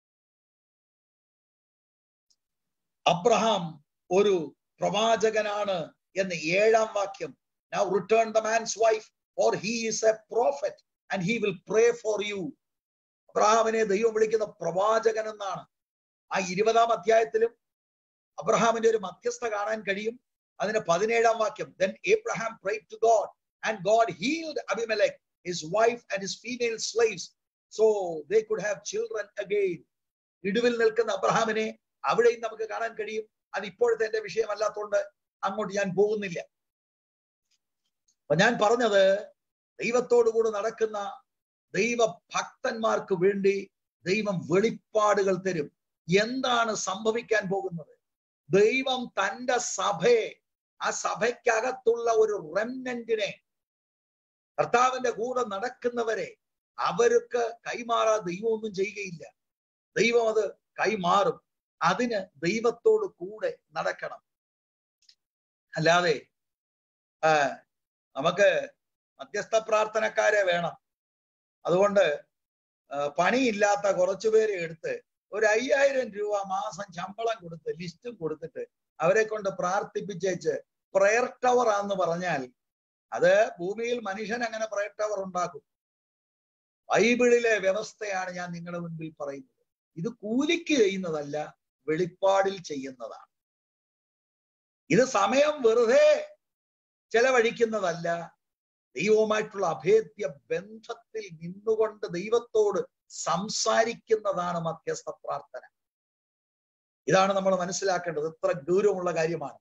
അബ്രഹാം ഒരു പ്രവാചകനാണ് എന്ന് ഏഴാം വാക്യം now return the man's wife for he is a prophet and he will pray for you അബ്രഹാമിനെ ദൈവം വിളിക്കുന്ന പ്രവാചകൻ എന്നാണ് ആ ഇരുപതാം അധ്യായത്തിലും അബ്രഹാമിന്റെ ഒരു മധ്യസ്ഥ കാണാൻ കഴിയും അതിന് പതിനേഴാം വാക്യം then Abraham pray to God and God healed Abimelech, his wife, and his female slaves, so they could have children again. ഇടിവിൽ നിൽക്കുന്ന അബ്രഹാമിനെ അവിടെയും നമുക്ക് കാണാൻ കഴിയും അത് ഇപ്പോഴത്തെ എന്റെ വിഷയമല്ലാത്തതുകൊണ്ട് അങ്ങോട്ട് ഞാൻ പോകുന്നില്ല അപ്പൊ ഞാൻ പറഞ്ഞത് ദൈവത്തോടുകൂടി നടക്കുന്ന ദൈവ ഭക്തന്മാർക്ക് വേണ്ടി ദൈവം വെളിപ്പാടുകൾ തരും എന്താണ് സംഭവിക്കാൻ പോകുന്നത് ദൈവം തന്റെ സഭയെ ആ സഭയ്ക്കകത്തുള്ള ഒരു റെമനന്റിനെ കർത്താവിന്റെ കൂടെ നടക്കുന്നവരെ അവർക്ക് കൈമാറാ ദൈവമൊന്നും ചെയ്യുകയില്ല ദൈവം അത് കൈമാറും അതിന് ദൈവത്തോട് കൂടെ നടക്കണം അല്ലാതെ ആ നമുക്ക് മധ്യസ്ഥ പ്രാർത്ഥനക്കാരെ വേണം അതുകൊണ്ട് പണിയില്ലാത്ത കുറച്ചു പേരെ എടുത്ത് ഒരു അയ്യായിരം രൂപ മാസം ശമ്പളം കൊടുത്ത് ലിസ്റ്റും കൊടുത്തിട്ട് അവരെ കൊണ്ട് പ്രാർത്ഥിപ്പിച്ചേച്ച് പ്രയർ ടവർ ആന്ന് പറഞ്ഞാൽ അത് ഭൂമിയിൽ മനുഷ്യൻ അങ്ങനെ പ്രയർ ടവർ ഉണ്ടാക്കും ബൈബിളിലെ വ്യവസ്ഥയാണ് ഞാൻ നിങ്ങളുടെ മുൻപിൽ പറയുന്നത് ഇത് കൂലിക്ക് ചെയ്യുന്നതല്ല വെളിപ്പാടിൽ ചെയ്യുന്നതാണ് ഇത് സമയം വെറുതെ ചെലവഴിക്കുന്നതല്ല ദൈവവുമായിട്ടുള്ള അഭേദ്യ ബന്ധത്തിൽ നിന്നുകൊണ്ട് ദൈവത്തോട് സംസാരിക്കുന്നതാണ് മധ്യസ്ഥ പ്രാർത്ഥന ഇതാണ് നമ്മൾ മനസ്സിലാക്കേണ്ടത് ഇത്ര ഗൗരവമുള്ള കാര്യമാണ്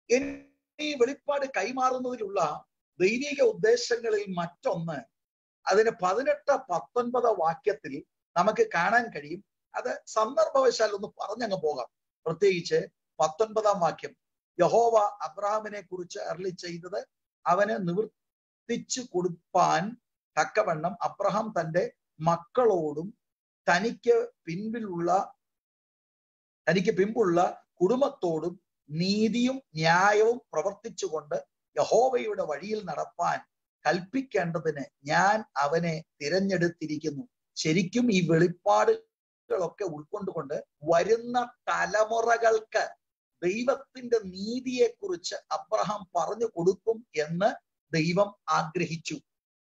ഈ വെളിപ്പാട് കൈമാറുന്നതിലുള്ള ദൈവിക ഉദ്ദേശങ്ങളിൽ മറ്റൊന്ന് അതിന് പതിനെട്ട് പത്തൊൻപത് വാക്യത്തിൽ നമുക്ക് കാണാൻ കഴിയും അത് സന്ദർഭവശാൽ ഒന്ന് പറഞ്ഞങ്ങ് പോകാം പ്രത്യേകിച്ച് പത്തൊൻപതാം വാക്യം യഹോവ അബ്രഹാമിനെ കുറിച്ച് അരളി ചെയ്തത് അവന് നിവർത്തിച്ചു കൊടുപ്പാൻ തക്കവണ്ണം അബ്രഹാം തന്റെ മക്കളോടും തനിക്ക് പിൻപിലുള്ള തനിക്ക് പിമ്പുള്ള കുടുംബത്തോടും നീതിയും ന്യായവും പ്രവർത്തിച്ചുകൊണ്ട് യഹോവയുടെ വഴിയിൽ നടപ്പാൻ കൽപ്പിക്കേണ്ടതിന് ഞാൻ അവനെ തിരഞ്ഞെടുത്തിരിക്കുന്നു ശരിക്കും ഈ വെളിപ്പാടുകളൊക്കെ ഉൾക്കൊണ്ടുകൊണ്ട് വരുന്ന തലമുറകൾക്ക് ദൈവത്തിന്റെ നീതിയെക്കുറിച്ച് അബ്രഹാം പറഞ്ഞു കൊടുക്കും എന്ന് ദൈവം ആഗ്രഹിച്ചു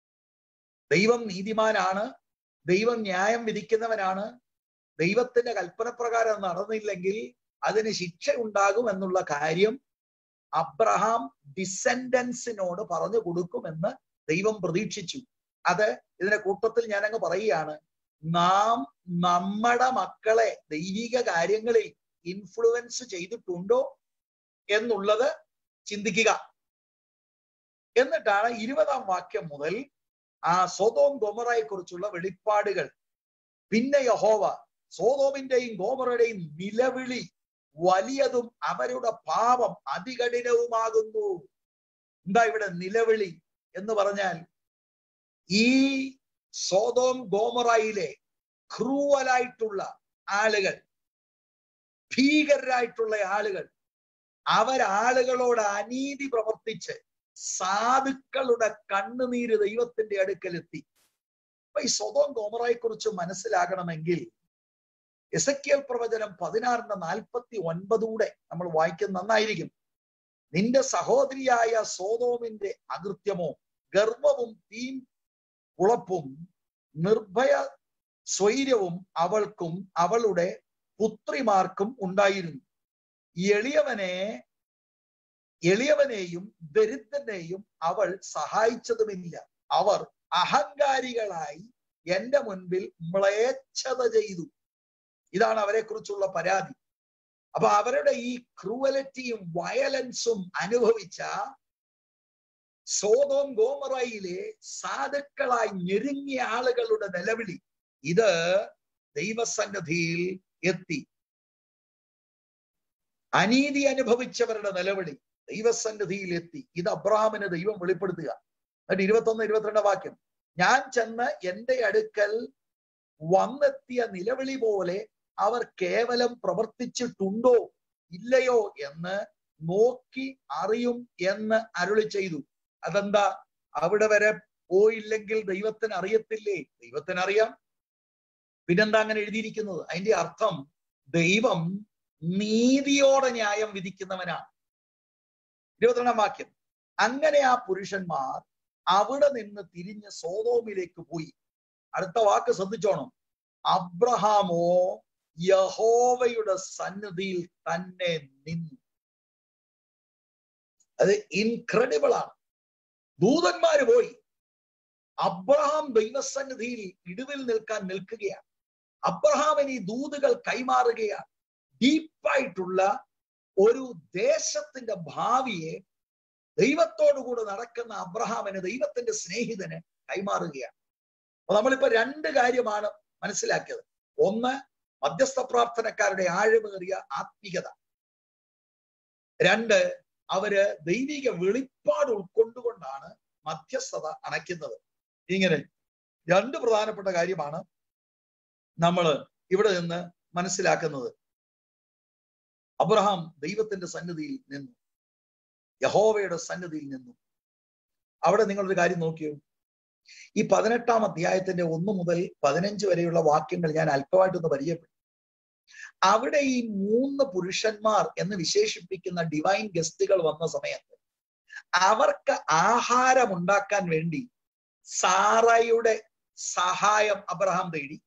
ദൈവം നീതിമാനാണ് ദൈവം ന്യായം വിധിക്കുന്നവനാണ് ദൈവത്തിന്റെ കൽപ്പനപ്രകാരം നടന്നില്ലെങ്കിൽ അതിന് ശിക്ഷ ഉണ്ടാകും എന്നുള്ള കാര്യം അബ്രഹാം ഡിസെൻഡൻസിനോട് പറഞ്ഞു കൊടുക്കുമെന്ന് ദൈവം പ്രതീക്ഷിച്ചു അത് ഇതിന്റെ കൂട്ടത്തിൽ ഞാൻ അങ്ങ് പറയുകയാണ് നാം നമ്മുടെ മക്കളെ ദൈവിക കാര്യങ്ങളിൽ ഇൻഫ്ലുവൻസ് ചെയ്തിട്ടുണ്ടോ എന്നുള്ളത് ചിന്തിക്കുക എന്നിട്ടാണ് ഇരുപതാം വാക്യം മുതൽ ആ സോതോം ഗോമറയെ കുറിച്ചുള്ള വെളിപ്പാടുകൾ പിന്നെ യഹോവ സോതോമിന്റെയും ഗോമറയുടെയും നിലവിളി വലിയതും അവരുടെ പാപം അതികഠിനവുമാകുന്നു എന്താ ഇവിടെ നിലവിളി എന്ന് പറഞ്ഞാൽ ഈ സോതോം ഗോമറയിലെ ക്രൂവലായിട്ടുള്ള ആളുകൾ ഭീകരരായിട്ടുള്ള ആളുകൾ അവരാളുകളോട് അനീതി പ്രവർത്തിച്ച് സാധുക്കളുടെ കണ്ണുനീര് ദൈവത്തിന്റെ അടുക്കലെത്തി അപ്പൊ ഈ സ്വതോം ഗോമറയെ കുറിച്ച് മനസ്സിലാകണമെങ്കിൽ എസക്കിയൽ പ്രവചനം പതിനാറിന്റെ നാൽപ്പത്തി ഒൻപതൂടെ നമ്മൾ വായിക്കുന്ന നന്നായിരിക്കും നിന്റെ സഹോദരിയായ സോതോമിന്റെ അകൃത്യമോ ഗർവവും തീം ഉളപ്പും നിർഭയ സ്വൈര്യവും അവൾക്കും അവളുടെ പുത്രിമാർക്കും ഉണ്ടായിരുന്നു എളിയവനെ എളിയവനെയും ദരിദ്രനെയും അവൾ സഹായിച്ചതുമില്ല അവർ അഹങ്കാരികളായി എന്റെ മുൻപിൽ മ്ലേച്ഛത ചെയ്തു ഇതാണ് അവരെ കുറിച്ചുള്ള പരാതി അപ്പൊ അവരുടെ ഈ ക്രൂവലിറ്റിയും വയലൻസും അനുഭവിച്ച സോതോം ഗോമറയിലെ സാധുക്കളായി ഞെരുങ്ങിയ ആളുകളുടെ നിലവിളി ഇത് ദൈവസന്നിധിയിൽ എത്തി അനീതി അനുഭവിച്ചവരുടെ നിലവിളി ദൈവസന്നിധിയിൽ എത്തി ഇത് അബ്രഹാമിന് ദൈവം വെളിപ്പെടുത്തുക എന്നിട്ട് ഇരുപത്തൊന്ന് ഇരുപത്തിരണ്ട് വാക്യം ഞാൻ ചെന്ന് എന്റെ അടുക്കൽ വന്നെത്തിയ നിലവിളി പോലെ അവർ കേവലം പ്രവർത്തിച്ചിട്ടുണ്ടോ ഇല്ലയോ എന്ന് നോക്കി അറിയും എന്ന് അരുളി ചെയ്തു അതെന്താ അവിടെ വരെ പോയില്ലെങ്കിൽ ദൈവത്തിന് അറിയത്തില്ലേ ദൈവത്തിന് അറിയാം പിന്നെന്താ അങ്ങനെ എഴുതിയിരിക്കുന്നത് അതിന്റെ അർത്ഥം ദൈവം നീതിയോടെ ന്യായം വിധിക്കുന്നവനാണ് ഇരുപത്തിരണ്ടാം വാക്യം അങ്ങനെ ആ പുരുഷന്മാർ അവിടെ നിന്ന് തിരിഞ്ഞ് സോതോമിലേക്ക് പോയി അടുത്ത വാക്ക് ശ്രദ്ധിച്ചോണം അബ്രഹാമോ യഹോവയുടെ സന്നിധിയിൽ തന്നെ നിന്നു അത് ഇൻക്രെഡിബിൾ ആണ് ദൂതന്മാര് പോയി അബ്രഹാം ദൈവസന്നിധിയിൽ ഇടിവിൽ നിൽക്കാൻ നിൽക്കുകയാണ് അബ്രഹാമിന് ഈ ദൂതുകൾ കൈമാറുകയാണ് ഡീപ്പായിട്ടുള്ള ഒരു ദേശത്തിന്റെ ഭാവിയെ ദൈവത്തോടുകൂടെ നടക്കുന്ന അബ്രഹാമിന് ദൈവത്തിന്റെ സ്നേഹിതന് കൈമാറുകയാണ് അപ്പൊ നമ്മളിപ്പോ രണ്ട് കാര്യമാണ് മനസ്സിലാക്കിയത് ഒന്ന് മധ്യസ്ഥ പ്രാർത്ഥനക്കാരുടെ ആഴമേറിയ ആത്മീയത രണ്ട് അവര് ദൈവിക വെളിപ്പാട് ഉൾക്കൊണ്ടുകൊണ്ടാണ് മധ്യസ്ഥത അണയ്ക്കുന്നത് ഇങ്ങനെ രണ്ട് പ്രധാനപ്പെട്ട കാര്യമാണ് നമ്മൾ ഇവിടെ നിന്ന് മനസ്സിലാക്കുന്നത് അബ്രഹാം ദൈവത്തിന്റെ സന്നിധിയിൽ നിന്നു യഹോവയുടെ സന്നിധിയിൽ നിന്നു അവിടെ നിങ്ങളൊരു കാര്യം നോക്കിയോ ഈ പതിനെട്ടാം അധ്യായത്തിന്റെ ഒന്ന് മുതൽ പതിനഞ്ച് വരെയുള്ള വാക്യങ്ങൾ ഞാൻ അല്പമായിട്ടൊന്ന് പരിചയപ്പെട്ടു അവിടെ ഈ മൂന്ന് പുരുഷന്മാർ എന്ന് വിശേഷിപ്പിക്കുന്ന ഡിവൈൻ ഗസ്റ്റുകൾ വന്ന സമയത്ത് അവർക്ക് ആഹാരം ഉണ്ടാക്കാൻ വേണ്ടി സാറയുടെ സഹായം അബ്രഹാം തേടി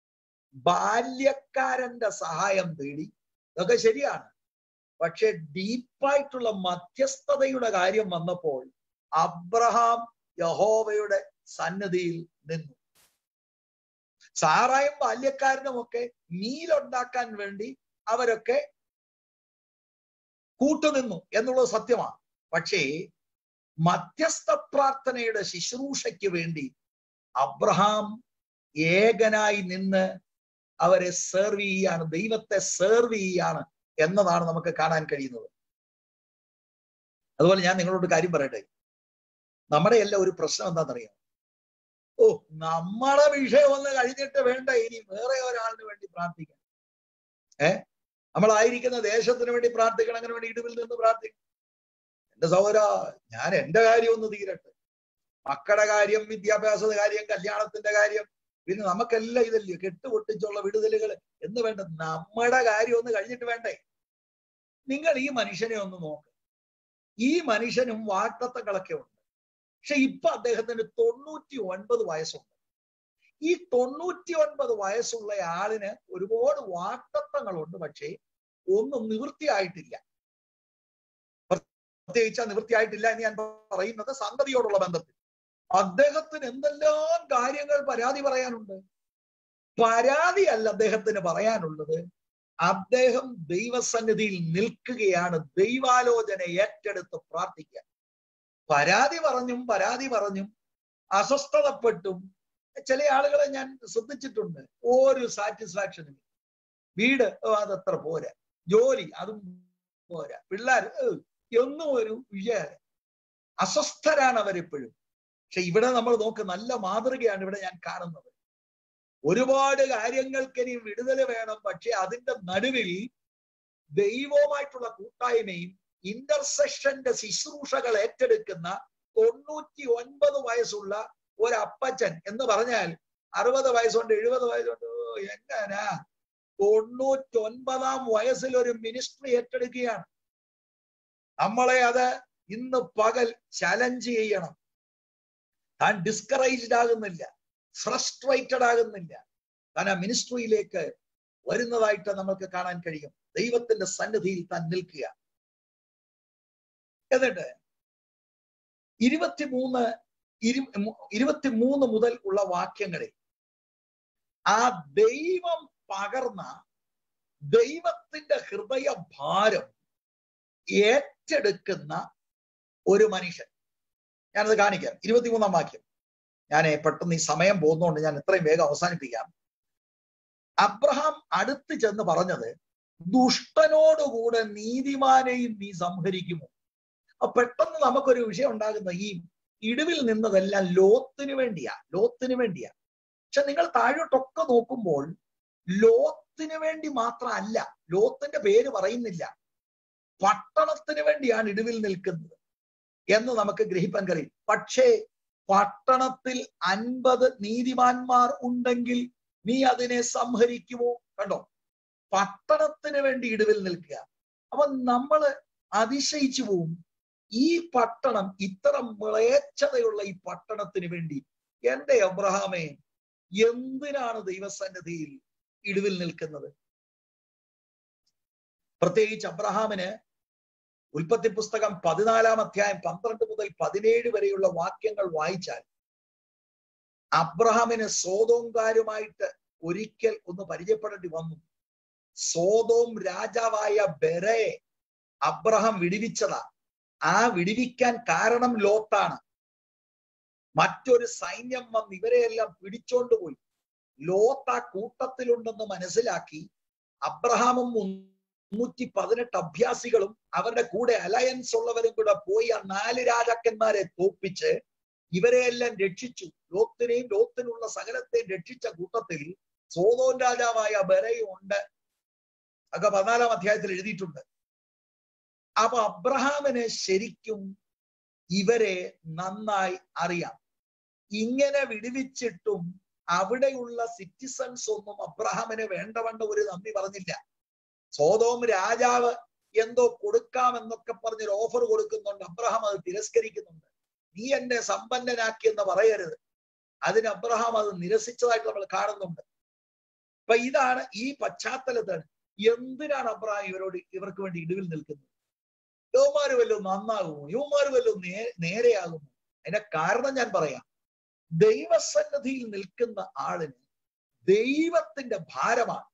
ബാല്യക്കാരന്റെ സഹായം തേടി ഇതൊക്കെ ശരിയാണ് പക്ഷെ ഡീപ്പായിട്ടുള്ള മധ്യസ്ഥതയുടെ കാര്യം വന്നപ്പോൾ അബ്രഹാം യഹോവയുടെ സന്നദ്ധിയിൽ നിന്നു സാറായും ബാല്യക്കാരനും ഒക്കെ മീലുണ്ടാക്കാൻ വേണ്ടി അവരൊക്കെ കൂട്ടുനിന്നു എന്നുള്ളത് സത്യമാണ് പക്ഷേ മധ്യസ്ഥ പ്രാർത്ഥനയുടെ ശുശ്രൂഷയ്ക്ക് വേണ്ടി അബ്രഹാം ഏകനായി നിന്ന് അവരെ സെർവ് ചെയ്യാണ് ദൈവത്തെ സെർവ് ചെയ്യാണ് എന്നതാണ് നമുക്ക് കാണാൻ കഴിയുന്നത് അതുപോലെ ഞാൻ നിങ്ങളോട് കാര്യം പറയട്ടെ നമ്മുടെ എല്ലാം ഒരു പ്രശ്നം എന്താണെന്നറിയാം ഓ നമ്മുടെ വിഷയം ഒന്ന് കഴിഞ്ഞിട്ട് വേണ്ട ഇനി വേറെ ഒരാളിന് വേണ്ടി പ്രാർത്ഥിക്കാൻ ഏ നമ്മളായിരിക്കുന്ന ദേശത്തിന് വേണ്ടി പ്രാർത്ഥിക്കണം അങ്ങനെ വേണ്ടി ഇടിവിൽ നിന്ന് പ്രാർത്ഥിക്കണം എന്റെ സഹോദര ഞാൻ എന്റെ കാര്യം ഒന്ന് തീരട്ടെ മക്കളുടെ കാര്യം വിദ്യാഭ്യാസ കാര്യം കല്യാണത്തിന്റെ കാര്യം പിന്നെ നമുക്കെല്ലാം ഇതല്ലേ കെട്ടുപൊട്ടിച്ചുള്ള വിടുതലുകൾ എന്ന് വേണ്ട നമ്മുടെ കാര്യം ഒന്ന് കഴിഞ്ഞിട്ട് വേണ്ടേ നിങ്ങൾ ഈ മനുഷ്യനെ ഒന്ന് നോക്ക് ഈ മനുഷ്യനും വാക്തത്വങ്ങളൊക്കെ ഉണ്ട് പക്ഷെ ഇപ്പൊ അദ്ദേഹത്തിന് തൊണ്ണൂറ്റി ഒൻപത് വയസ്സുണ്ട് ഈ തൊണ്ണൂറ്റി ഒൻപത് വയസ്സുള്ള ആളിന് ഒരുപാട് വാക്തത്വങ്ങളുണ്ട് പക്ഷേ ഒന്നും നിവൃത്തിയായിട്ടില്ല പ്രത്യേകിച്ച് നിവൃത്തിയായിട്ടില്ല എന്ന് ഞാൻ പറയുന്നത് സംഗതിയോടുള്ള ബന്ധത്തിൽ അദ്ദേഹത്തിന് എന്തെല്ലാം കാര്യങ്ങൾ പരാതി പറയാനുണ്ട് പരാതിയല്ല അദ്ദേഹത്തിന് പറയാനുള്ളത് അദ്ദേഹം ദൈവസന്നിധിയിൽ നിൽക്കുകയാണ് ദൈവാലോചന ഏറ്റെടുത്ത് പ്രാർത്ഥിക്കുക പരാതി പറഞ്ഞും പരാതി പറഞ്ഞും അസ്വസ്ഥതപ്പെട്ടും ചില ആളുകളെ ഞാൻ ശ്രദ്ധിച്ചിട്ടുണ്ട് ഒരു സാറ്റിസ്ഫാക്ഷനും വീട് അതത്ര പോരാ ജോലി അതും പോരാ പിള്ളേർ എന്നും ഒരു വിജയ അസ്വസ്ഥരാണ് അവരെപ്പോഴും പക്ഷെ ഇവിടെ നമ്മൾ നോക്ക് നല്ല മാതൃകയാണ് ഇവിടെ ഞാൻ കാണുന്നത് ഒരുപാട് കാര്യങ്ങൾക്ക് ഇനി വിടുതൽ വേണം പക്ഷെ അതിന്റെ നടുവിൽ ദൈവവുമായിട്ടുള്ള കൂട്ടായ്മയും ഇന്റർസെക്ഷന്റെ ശുശ്രൂഷകൾ ഏറ്റെടുക്കുന്ന തൊണ്ണൂറ്റി ഒൻപത് വയസ്സുള്ള ഒരു അപ്പച്ചൻ എന്ന് പറഞ്ഞാൽ അറുപത് വയസ്സുണ്ട് എഴുപത് വയസ്സുണ്ട് എങ്ങനാ തൊണ്ണൂറ്റൊൻപതാം വയസ്സിൽ ഒരു മിനിസ്ട്രി ഏറ്റെടുക്കുകയാണ് നമ്മളെ അത് ഇന്ന് പകൽ ചലഞ്ച് ചെയ്യണം താൻ ഡിസ്കറേജ്ഡ് ആകുന്നില്ല ഫ്രസ്ട്രേറ്റഡ് ആകുന്നില്ല താൻ ആ മിനിസ്ട്രിയിലേക്ക് വരുന്നതായിട്ട് നമുക്ക് കാണാൻ കഴിയും ദൈവത്തിന്റെ സന്നിധിയിൽ താൻ നിൽക്കുക എന്നിട്ട് ഇരുപത്തിമൂന്ന് ഇരു ഇരുപത്തിമൂന്ന് മുതൽ ഉള്ള വാക്യങ്ങളിൽ ആ ദൈവം പകർന്ന ദൈവത്തിന്റെ ഹൃദയ ഭാരം ഏറ്റെടുക്കുന്ന ഒരു മനുഷ്യൻ ഞാനത് കാണിക്കാം ഇരുപത്തിമൂന്നാം വാക്യം ഞാൻ പെട്ടെന്ന് ഈ സമയം പോകുന്നതുകൊണ്ട് ഞാൻ എത്രയും വേഗം അവസാനിപ്പിക്കാം അബ്രഹാം അടുത്ത് ചെന്ന് പറഞ്ഞത് ദുഷ്ടനോടുകൂടെ നീതിമാനെയും നീ സംഹരിക്കുമോ അപ്പൊ പെട്ടെന്ന് നമുക്കൊരു വിഷയം ഉണ്ടാകുന്ന ഈ ഇടിവിൽ നിന്നതെല്ലാം ലോത്തിന് വേണ്ടിയാ ലോത്തിന് വേണ്ടിയാ പക്ഷെ നിങ്ങൾ താഴോട്ടൊക്കെ നോക്കുമ്പോൾ ലോത്തിന് വേണ്ടി മാത്രമല്ല ലോത്തിന്റെ പേര് പറയുന്നില്ല പട്ടണത്തിന് വേണ്ടിയാണ് ഇടിവിൽ നിൽക്കുന്നത് എന്ന് നമുക്ക് ഗ്രഹിക്കാൻ കഴിയും പക്ഷേ പട്ടണത്തിൽ അൻപത് നീതിമാന്മാർ ഉണ്ടെങ്കിൽ നീ അതിനെ സംഹരിക്കുമോ കണ്ടോ പട്ടണത്തിന് വേണ്ടി ഇടിവിൽ നിൽക്കുക അപ്പൊ നമ്മള് അതിശയിച്ചു പോവും ഈ പട്ടണം ഇത്ര മ്ലേച്ഛതയുള്ള ഈ പട്ടണത്തിന് വേണ്ടി എന്റെ അബ്രഹാമെ എന്തിനാണ് ദൈവസന്നിധിയിൽ ഇടിവിൽ നിൽക്കുന്നത് പ്രത്യേകിച്ച് അബ്രഹാമിന് ഉൽപ്പത്തി പുസ്തകം പതിനാലാം അധ്യായം പന്ത്രണ്ട് മുതൽ പതിനേഴ് വരെയുള്ള വാക്യങ്ങൾ വായിച്ചാൽ അബ്രഹാമിന് സോതോംകാരുമായിട്ട് ഒരിക്കൽ ഒന്ന് പരിചയപ്പെടേണ്ടി വന്നു സോതോം രാജാവായ ബെറയെ അബ്രഹാം വിടിവിച്ചതാ ആ വിടിവിക്കാൻ കാരണം ലോത്താണ് മറ്റൊരു സൈന്യം വന്ന് ഇവരെയെല്ലാം പിടിച്ചോണ്ട് പോയി ലോത്ത് ആ കൂട്ടത്തിലുണ്ടെന്ന് മനസ്സിലാക്കി അബ്രഹാമും മുന്നൂറ്റി പതിനെട്ട് അഭ്യാസികളും അവരുടെ കൂടെ അലയൻസ് ഉള്ളവരും കൂടെ പോയി ആ നാല് രാജാക്കന്മാരെ തോപ്പിച്ച് ഇവരെയെല്ലാം രക്ഷിച്ചു ലോത്തിനെയും ലോത്തിനുള്ള സകലത്തെയും രക്ഷിച്ച കൂട്ടത്തിൽ സോതോൻ രാജാവായ ബെറയും ഉണ്ട് ഒക്കെ പതിനാലാം അധ്യായത്തിൽ എഴുതിയിട്ടുണ്ട് അപ്പൊ അബ്രഹാമിന് ശരിക്കും ഇവരെ നന്നായി അറിയാം ഇങ്ങനെ വിടുവിച്ചിട്ടും അവിടെയുള്ള സിറ്റിസൺസ് ഒന്നും അബ്രഹാമിന് വേണ്ടവണ്ട ഒരു നന്ദി പറഞ്ഞില്ല സോതോം രാജാവ് എന്തോ കൊടുക്കാമെന്നൊക്കെ പറഞ്ഞൊരു ഓഫർ കൊടുക്കുന്നുണ്ട് അബ്രഹാം അത് തിരസ്കരിക്കുന്നുണ്ട് നീ എന്നെ സമ്പന്നനാക്കി എന്ന് പറയരുത് അതിന് അബ്രഹാം അത് നിരസിച്ചതായിട്ട് നമ്മൾ കാണുന്നുണ്ട് അപ്പൊ ഇതാണ് ഈ പശ്ചാത്തലത്താണ് എന്തിനാണ് അബ്രഹാം ഇവരോട് ഇവർക്ക് വേണ്ടി ഇടിവിൽ നിൽക്കുന്നത് യുവമാര് വല്ലതും നന്നാകുമോ യുവമാര് വല്ലതും നേ നേരെയാകുമോ അതിന്റെ കാരണം ഞാൻ പറയാം ദൈവസന്നദ്ധിയിൽ നിൽക്കുന്ന ആളിന് ദൈവത്തിന്റെ ഭാരമാണ്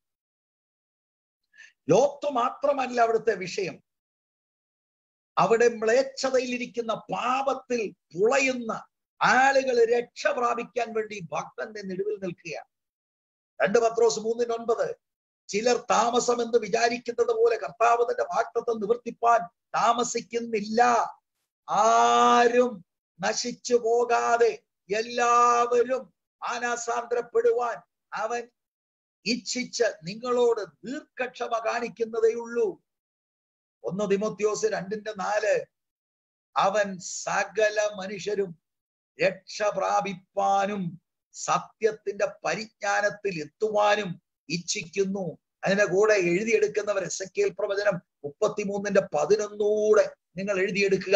ലോത്ത് മാത്രമല്ല അവിടുത്തെ വിഷയം അവിടെ മ്ലേച്ഛതയിലിരിക്കുന്ന പാപത്തിൽ പുളയുന്ന ആളുകൾ രക്ഷ പ്രാപിക്കാൻ വേണ്ടി ഭക്തന്റെ നെടുവിൽ നിൽക്കുകയാണ് രണ്ട് പത്രോസ് മൂന്നിന് ഒൻപത് ചിലർ താമസം എന്ന് വിചാരിക്കുന്നത് പോലെ കർത്താവ് തന്റെ വാക്തത്വം നിവർത്തിപ്പാൻ താമസിക്കുന്നില്ല ആരും നശിച്ചു പോകാതെ എല്ലാവരും മാനാസാന്തരപ്പെടുവാൻ അവൻ ഇച്ഛിച്ച് നിങ്ങളോട് ദീർഘക്ഷമ കാണിക്കുന്നതേ ഉള്ളൂ ഒന്ന് തിമോത്യോസ് രണ്ടിന്റെ നാല് അവൻ സകല മനുഷ്യരും രക്ഷ പ്രാപിപ്പാനും സത്യത്തിന്റെ പരിജ്ഞാനത്തിൽ എത്തുവാനും ഇച്ഛിക്കുന്നു അതിന്റെ കൂടെ എഴുതിയെടുക്കുന്നവർ എസ് എ പ്രവചനം മുപ്പത്തിമൂന്നിന്റെ പതിനൊന്നൂടെ നിങ്ങൾ എഴുതിയെടുക്കുക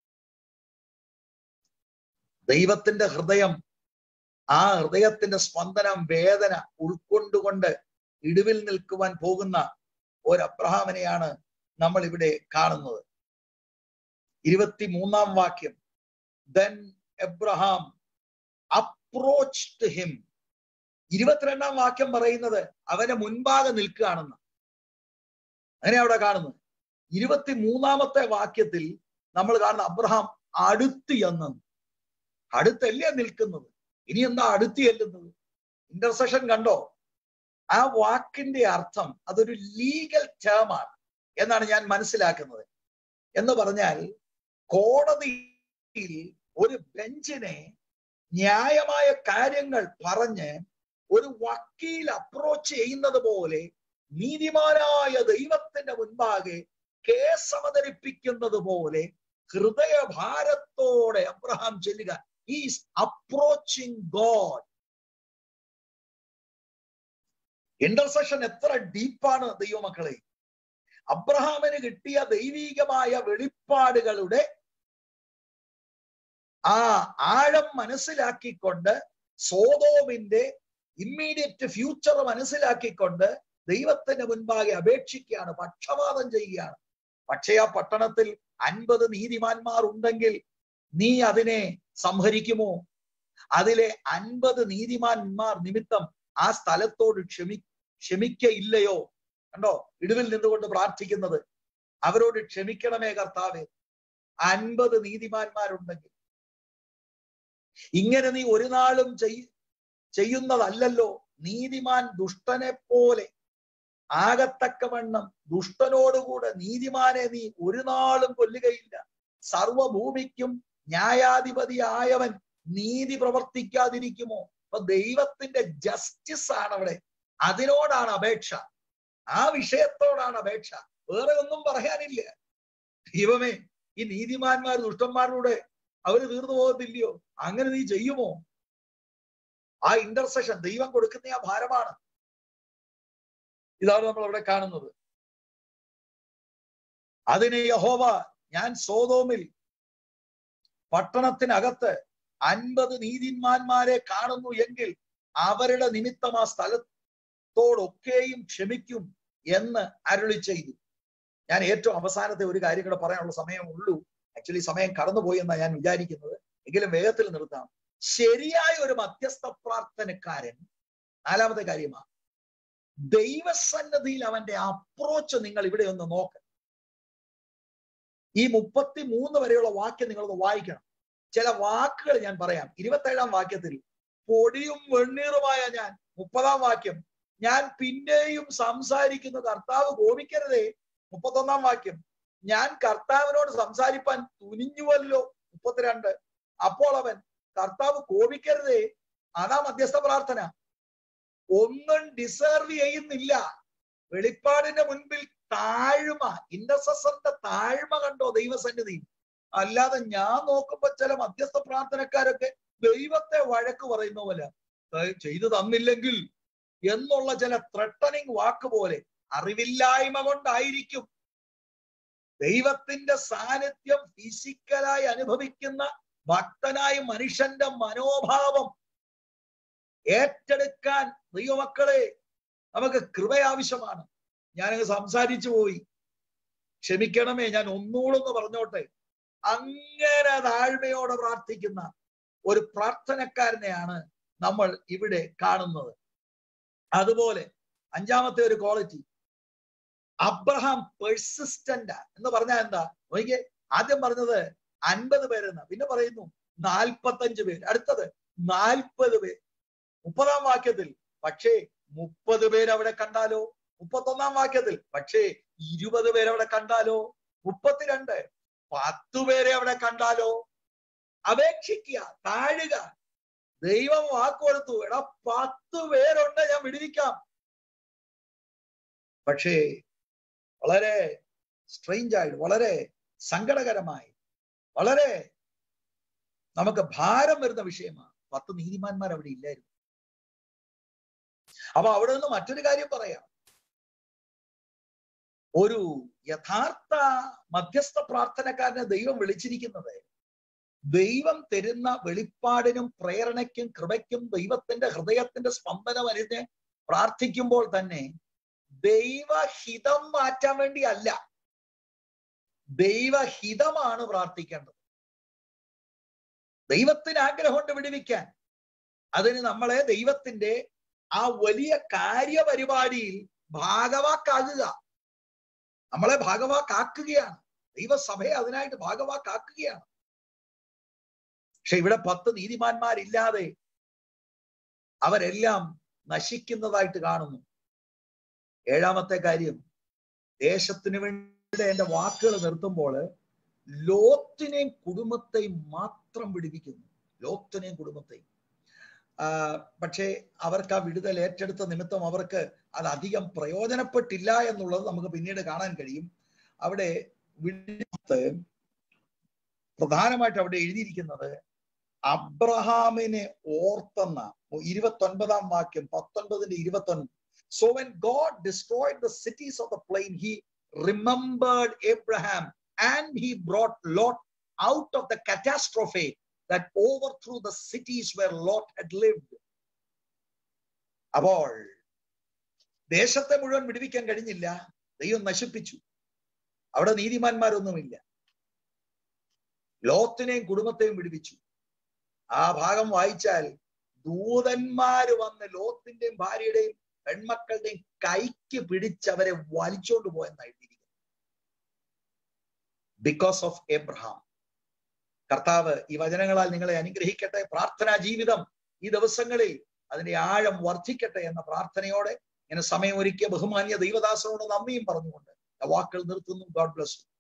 ദൈവത്തിന്റെ ഹൃദയം ആ ഹൃദയത്തിന്റെ സ്പന്ദനം വേദന ഉൾക്കൊണ്ടുകൊണ്ട് ഇടിവിൽ നിൽക്കുവാൻ പോകുന്ന ഒരു അബ്രഹാമിനെയാണ് നമ്മൾ ഇവിടെ കാണുന്നത് ഇരുപത്തി മൂന്നാം വാക്യം ദെൻ എബ്രഹാം അപ്രോച്ച്ഡ് ഹിം ഇരുപത്തിരണ്ടാം വാക്യം പറയുന്നത് അവനെ മുൻപാകെ നിൽക്കുകയാണെന്ന് അങ്ങനെ അവിടെ കാണുന്നത് ഇരുപത്തി മൂന്നാമത്തെ വാക്യത്തിൽ നമ്മൾ കാണുന്ന അബ്രഹാം അടുത്ത് എന്ന് അടുത്തല്ലേ നിൽക്കുന്നത് ഇനി എന്താ അടുത്ത് ചെല്ലുന്നത് ഇന്റർസെഷൻ കണ്ടോ ആ വാക്കിന്റെ അർത്ഥം അതൊരു ലീഗൽ ടേമാണ് എന്നാണ് ഞാൻ മനസ്സിലാക്കുന്നത് എന്ന് പറഞ്ഞാൽ കോടതിയിൽ ഒരു ബെഞ്ചിനെ ന്യായമായ കാര്യങ്ങൾ പറഞ്ഞ് ഒരു വക്കീൽ അപ്രോച്ച് ചെയ്യുന്നത് പോലെ നീതിമാനായ ദൈവത്തിന്റെ മുൻപാകെ കേസ് അവതരിപ്പിക്കുന്നത് പോലെ ഹൃദയഭാരത്തോടെ അബ്രഹാം ചെല്ലുക ഈസ് അപ്രോച്ചിങ് ഗോഡ് ഇന്റർസെഷൻ എത്ര ഡീപ്പാണ് ദൈവമക്കളെ അബ്രഹാമിന് കിട്ടിയ ദൈവീകമായ വെളിപ്പാടുകളുടെ ആ ആഴം മനസ്സിലാക്കിക്കൊണ്ട് സോതോമിന്റെ ഇമ്മീഡിയറ്റ് ഫ്യൂച്ചർ മനസ്സിലാക്കിക്കൊണ്ട് ദൈവത്തിന് മുൻപാകെ അപേക്ഷിക്കുകയാണ് പക്ഷപാതം ചെയ്യുകയാണ് പക്ഷേ ആ പട്ടണത്തിൽ അൻപത് നീതിമാന്മാർ ഉണ്ടെങ്കിൽ നീ അതിനെ സംഹരിക്കുമോ അതിലെ അൻപത് നീതിമാന്മാർ നിമിത്തം ആ സ്ഥലത്തോട് ക്ഷമി ക്ഷമിക്കയില്ലയോ കണ്ടോ ഇടിവിൽ നിന്നുകൊണ്ട് പ്രാർത്ഥിക്കുന്നത് അവരോട് ക്ഷമിക്കണമേ കർത്താവെ അൻപത് നീതിമാന്മാരുണ്ടെങ്കിൽ ഇങ്ങനെ നീ ഒരു നാളും ചെയ് ചെയ്യുന്നതല്ലല്ലോ നീതിമാൻ ദുഷ്ടനെ പോലെ ആകത്തക്കവണ്ണം ദുഷ്ടനോടുകൂടെ നീതിമാനെ നീ ഒരു നാളും കൊല്ലുകയില്ല സർവഭൂമിക്കും ന്യായാധിപതിയായവൻ നീതി പ്രവർത്തിക്കാതിരിക്കുമോ അപ്പൊ ദൈവത്തിന്റെ ജസ്റ്റിസ് ആണ് അവിടെ അതിനോടാണ് അപേക്ഷ ആ വിഷയത്തോടാണ് അപേക്ഷ വേറെ ഒന്നും പറയാനില്ല ദൈവമേ ഈ നീതിമാന്മാർ ദുഷ്ടന്മാരുടെ അവര് തീർന്നു പോകത്തില്ലയോ അങ്ങനെ നീ ചെയ്യുമോ ആ ഇന്റർസെഷൻ ദൈവം കൊടുക്കുന്ന ആ ഭാരമാണ് ഇതാണ് നമ്മൾ അവിടെ കാണുന്നത് അതിന് യഹോവ ഞാൻ സോതോമിൽ പട്ടണത്തിനകത്ത് അൻപത് നീതിന്മാന്മാരെ കാണുന്നു എങ്കിൽ അവരുടെ നിമിത്തം ആ സ്ഥലത്തോടൊക്കെയും ക്ഷമിക്കും എന്ന് അരുളി ചെയ്തു ഞാൻ ഏറ്റവും അവസാനത്തെ ഒരു കാര്യം കൂടെ പറയാനുള്ള സമയം ഉള്ളൂ ആക്ച്വലി സമയം കടന്നുപോയി എന്നാണ് ഞാൻ വിചാരിക്കുന്നത് എങ്കിലും വേഗത്തിൽ നിർത്താം ശരിയായ ഒരു മധ്യസ്ഥ പ്രാർത്ഥനക്കാരൻ നാലാമത്തെ കാര്യമാണ് ദൈവസന്നദ്ധിയിൽ അവന്റെ അപ്രോച്ച് നിങ്ങൾ ഇവിടെ ഒന്ന് നോക്ക് ഈ മുപ്പത്തി മൂന്ന് വരെയുള്ള വാക്യം നിങ്ങളൊന്ന് വായിക്കണം ചില വാക്കുകൾ ഞാൻ പറയാം ഇരുപത്തേഴാം വാക്യത്തിൽ പൊടിയും വെണ്ണീറുമായ ഞാൻ മുപ്പതാം വാക്യം ഞാൻ പിന്നെയും സംസാരിക്കുന്നു കർത്താവ് കോപിക്കരുതേ മുപ്പത്തൊന്നാം വാക്യം ഞാൻ കർത്താവിനോട് സംസാരിപ്പാൻ തുനിഞ്ഞുവല്ലോ മുപ്പത്തിരണ്ട് അപ്പോൾ അവൻ കർത്താവ് കോപിക്കരുതേ അതാ മധ്യസ്ഥ പ്രാർത്ഥന ഒന്നും ഡിസേർവ് ചെയ്യുന്നില്ല വെളിപ്പാടിന്റെ മുൻപിൽ താഴ്മ ഇന്റർസെസറിന്റെ താഴ്മ കണ്ടോ ദൈവസന്നിധി അല്ലാതെ ഞാൻ നോക്കുമ്പോ ചില മധ്യസ്ഥ പ്രാർത്ഥനക്കാരൊക്കെ ദൈവത്തെ വഴക്ക് പറയുന്ന പോലെ ചെയ്തു തന്നില്ലെങ്കിൽ എന്നുള്ള ചില ത്രട്ടനിങ് വാക്ക് പോലെ അറിവില്ലായ്മ കൊണ്ടായിരിക്കും ദൈവത്തിന്റെ സാന്നിധ്യം ഫിസിക്കലായി അനുഭവിക്കുന്ന ഭക്തനായ മനുഷ്യന്റെ മനോഭാവം ഏറ്റെടുക്കാൻ ദൈവമക്കളെ നമുക്ക് കൃപ ആവശ്യമാണ് ഞാനങ്ങ് സംസാരിച്ചു പോയി ക്ഷമിക്കണമേ ഞാൻ ഒന്നുകൂടൊന്ന് പറഞ്ഞോട്ടെ അങ്ങനെ താഴ്മയോടെ പ്രാർത്ഥിക്കുന്ന ഒരു പ്രാർത്ഥനക്കാരനെയാണ് നമ്മൾ ഇവിടെ കാണുന്നത് അതുപോലെ അഞ്ചാമത്തെ ഒരു ക്വാളിറ്റി അബ്രഹാം പെർസിസ്റ്റന്റ് എന്ന് പറഞ്ഞാൽ എന്താ നോക്കിയേ ആദ്യം പറഞ്ഞത് അൻപത് പേരെന്ന് പിന്നെ പറയുന്നു നാൽപ്പത്തഞ്ച് പേര് അടുത്തത് നാൽപ്പത് പേര് മുപ്പതാം വാക്യത്തിൽ പക്ഷേ മുപ്പത് പേര് അവിടെ കണ്ടാലോ മുപ്പത്തൊന്നാം വാക്യത്തിൽ പക്ഷേ ഇരുപത് പേര് അവിടെ കണ്ടാലോ മുപ്പത്തിരണ്ട് പത്തു പേരെ അവിടെ കണ്ടാലോ അപേക്ഷിക്കുക താഴുക ദൈവം വാക്ക് കൊടുത്തു എടാ പത്ത് പേരുണ്ട് ഞാൻ വിടുവിക്കാം പക്ഷേ വളരെ സ്ട്രെയിഞ്ച് ആയിട്ട് വളരെ സങ്കടകരമായി വളരെ നമുക്ക് ഭാരം വരുന്ന വിഷയമാണ് പത്ത് നീതിമാന്മാർ അവിടെ ഇല്ലായിരുന്നു അപ്പൊ അവിടെ നിന്ന് മറ്റൊരു കാര്യം പറയാം ഒരു യഥാർത്ഥ മധ്യസ്ഥ പ്രാർത്ഥനക്കാരനെ ദൈവം വിളിച്ചിരിക്കുന്നത് ദൈവം തരുന്ന വെളിപ്പാടിനും പ്രേരണയ്ക്കും കൃപയ്ക്കും ദൈവത്തിന്റെ ഹൃദയത്തിന്റെ സ്പന്ദനം അറിഞ്ഞ് പ്രാർത്ഥിക്കുമ്പോൾ തന്നെ ദൈവഹിതം മാറ്റാൻ വേണ്ടി അല്ല ദൈവഹിതമാണ് പ്രാർത്ഥിക്കേണ്ടത് ദൈവത്തിന് ആഗ്രഹമുണ്ട് വിടുവിക്കാൻ അതിന് നമ്മളെ ദൈവത്തിന്റെ ആ വലിയ കാര്യപരിപാടിയിൽ ഭാഗവാക്കാകുക നമ്മളെ ഭാഗവാക്കാക്കുകയാണ് ദൈവസഭയെ അതിനായിട്ട് ഭാഗവാക്കാക്കുകയാണ് പക്ഷെ ഇവിടെ പത്ത് നീതിമാന്മാരില്ലാതെ അവരെല്ലാം നശിക്കുന്നതായിട്ട് കാണുന്നു ഏഴാമത്തെ കാര്യം ദേശത്തിന് വേണ്ടി എന്റെ വാക്കുകൾ നിർത്തുമ്പോൾ ലോത്തിനെയും കുടുംബത്തെയും മാത്രം വിടുവിക്കുന്നു ലോത്തിനെയും കുടുംബത്തെയും പക്ഷേ അവർക്ക് ആ വിടുതൽ ഏറ്റെടുത്ത നിമിത്തം അവർക്ക് അത് അധികം പ്രയോജനപ്പെട്ടില്ല എന്നുള്ളത് നമുക്ക് പിന്നീട് കാണാൻ കഴിയും അവിടെ വിടുത്ത് പ്രധാനമായിട്ട് അവിടെ എഴുതിയിരിക്കുന്നത് അബ്രഹാമിനെ ഓർത്തെന്ന ഇരുപത്തി ഒൻപതാം വാക്യം പത്തൊൻപതിന്റെ ഇരുപത്തി ഒൻപത് so when God destroyed the cities of the plain he remembered Abraham and he brought Lot out of the catastrophe that overthrew the cities where Lot had lived. അപ്പോൾ ദേശത്തെ മുഴുവൻ വിടുവിക്കാൻ കഴിഞ്ഞില്ല ദൈവം നശിപ്പിച്ചു അവിടെ നീതിമാന്മാരൊന്നുമില്ല ലോത്തിനെയും കുടുംബത്തെയും വിടുവിച്ചു ആ ഭാഗം വായിച്ചാൽ ദൂതന്മാര് വന്ന് ലോത്തിന്റെയും ഭാര്യയുടെയും പെൺമക്കളുടെയും കൈക്ക് പിടിച്ച് അവരെ വലിച്ചോണ്ട് പോയെന്നാണ് എഴുതിയിരിക്കുന്നത് ബിക്കോസ് ഓഫ് എബ്രഹാം കർത്താവ് ഈ വചനങ്ങളാൽ നിങ്ങളെ അനുഗ്രഹിക്കട്ടെ പ്രാർത്ഥനാ ജീവിതം ഈ ദിവസങ്ങളിൽ അതിന്റെ ആഴം വർദ്ധിക്കട്ടെ എന്ന പ്രാർത്ഥനയോടെ ഇങ്ങനെ സമയമൊരുക്കിയ ബഹുമാന്യ ദൈവദാസനോട് നന്ദിയും പറഞ്ഞുകൊണ്ട് വാക്കുകൾ നിർത്തുന്നു ഗോഡ് ബ്ലസ്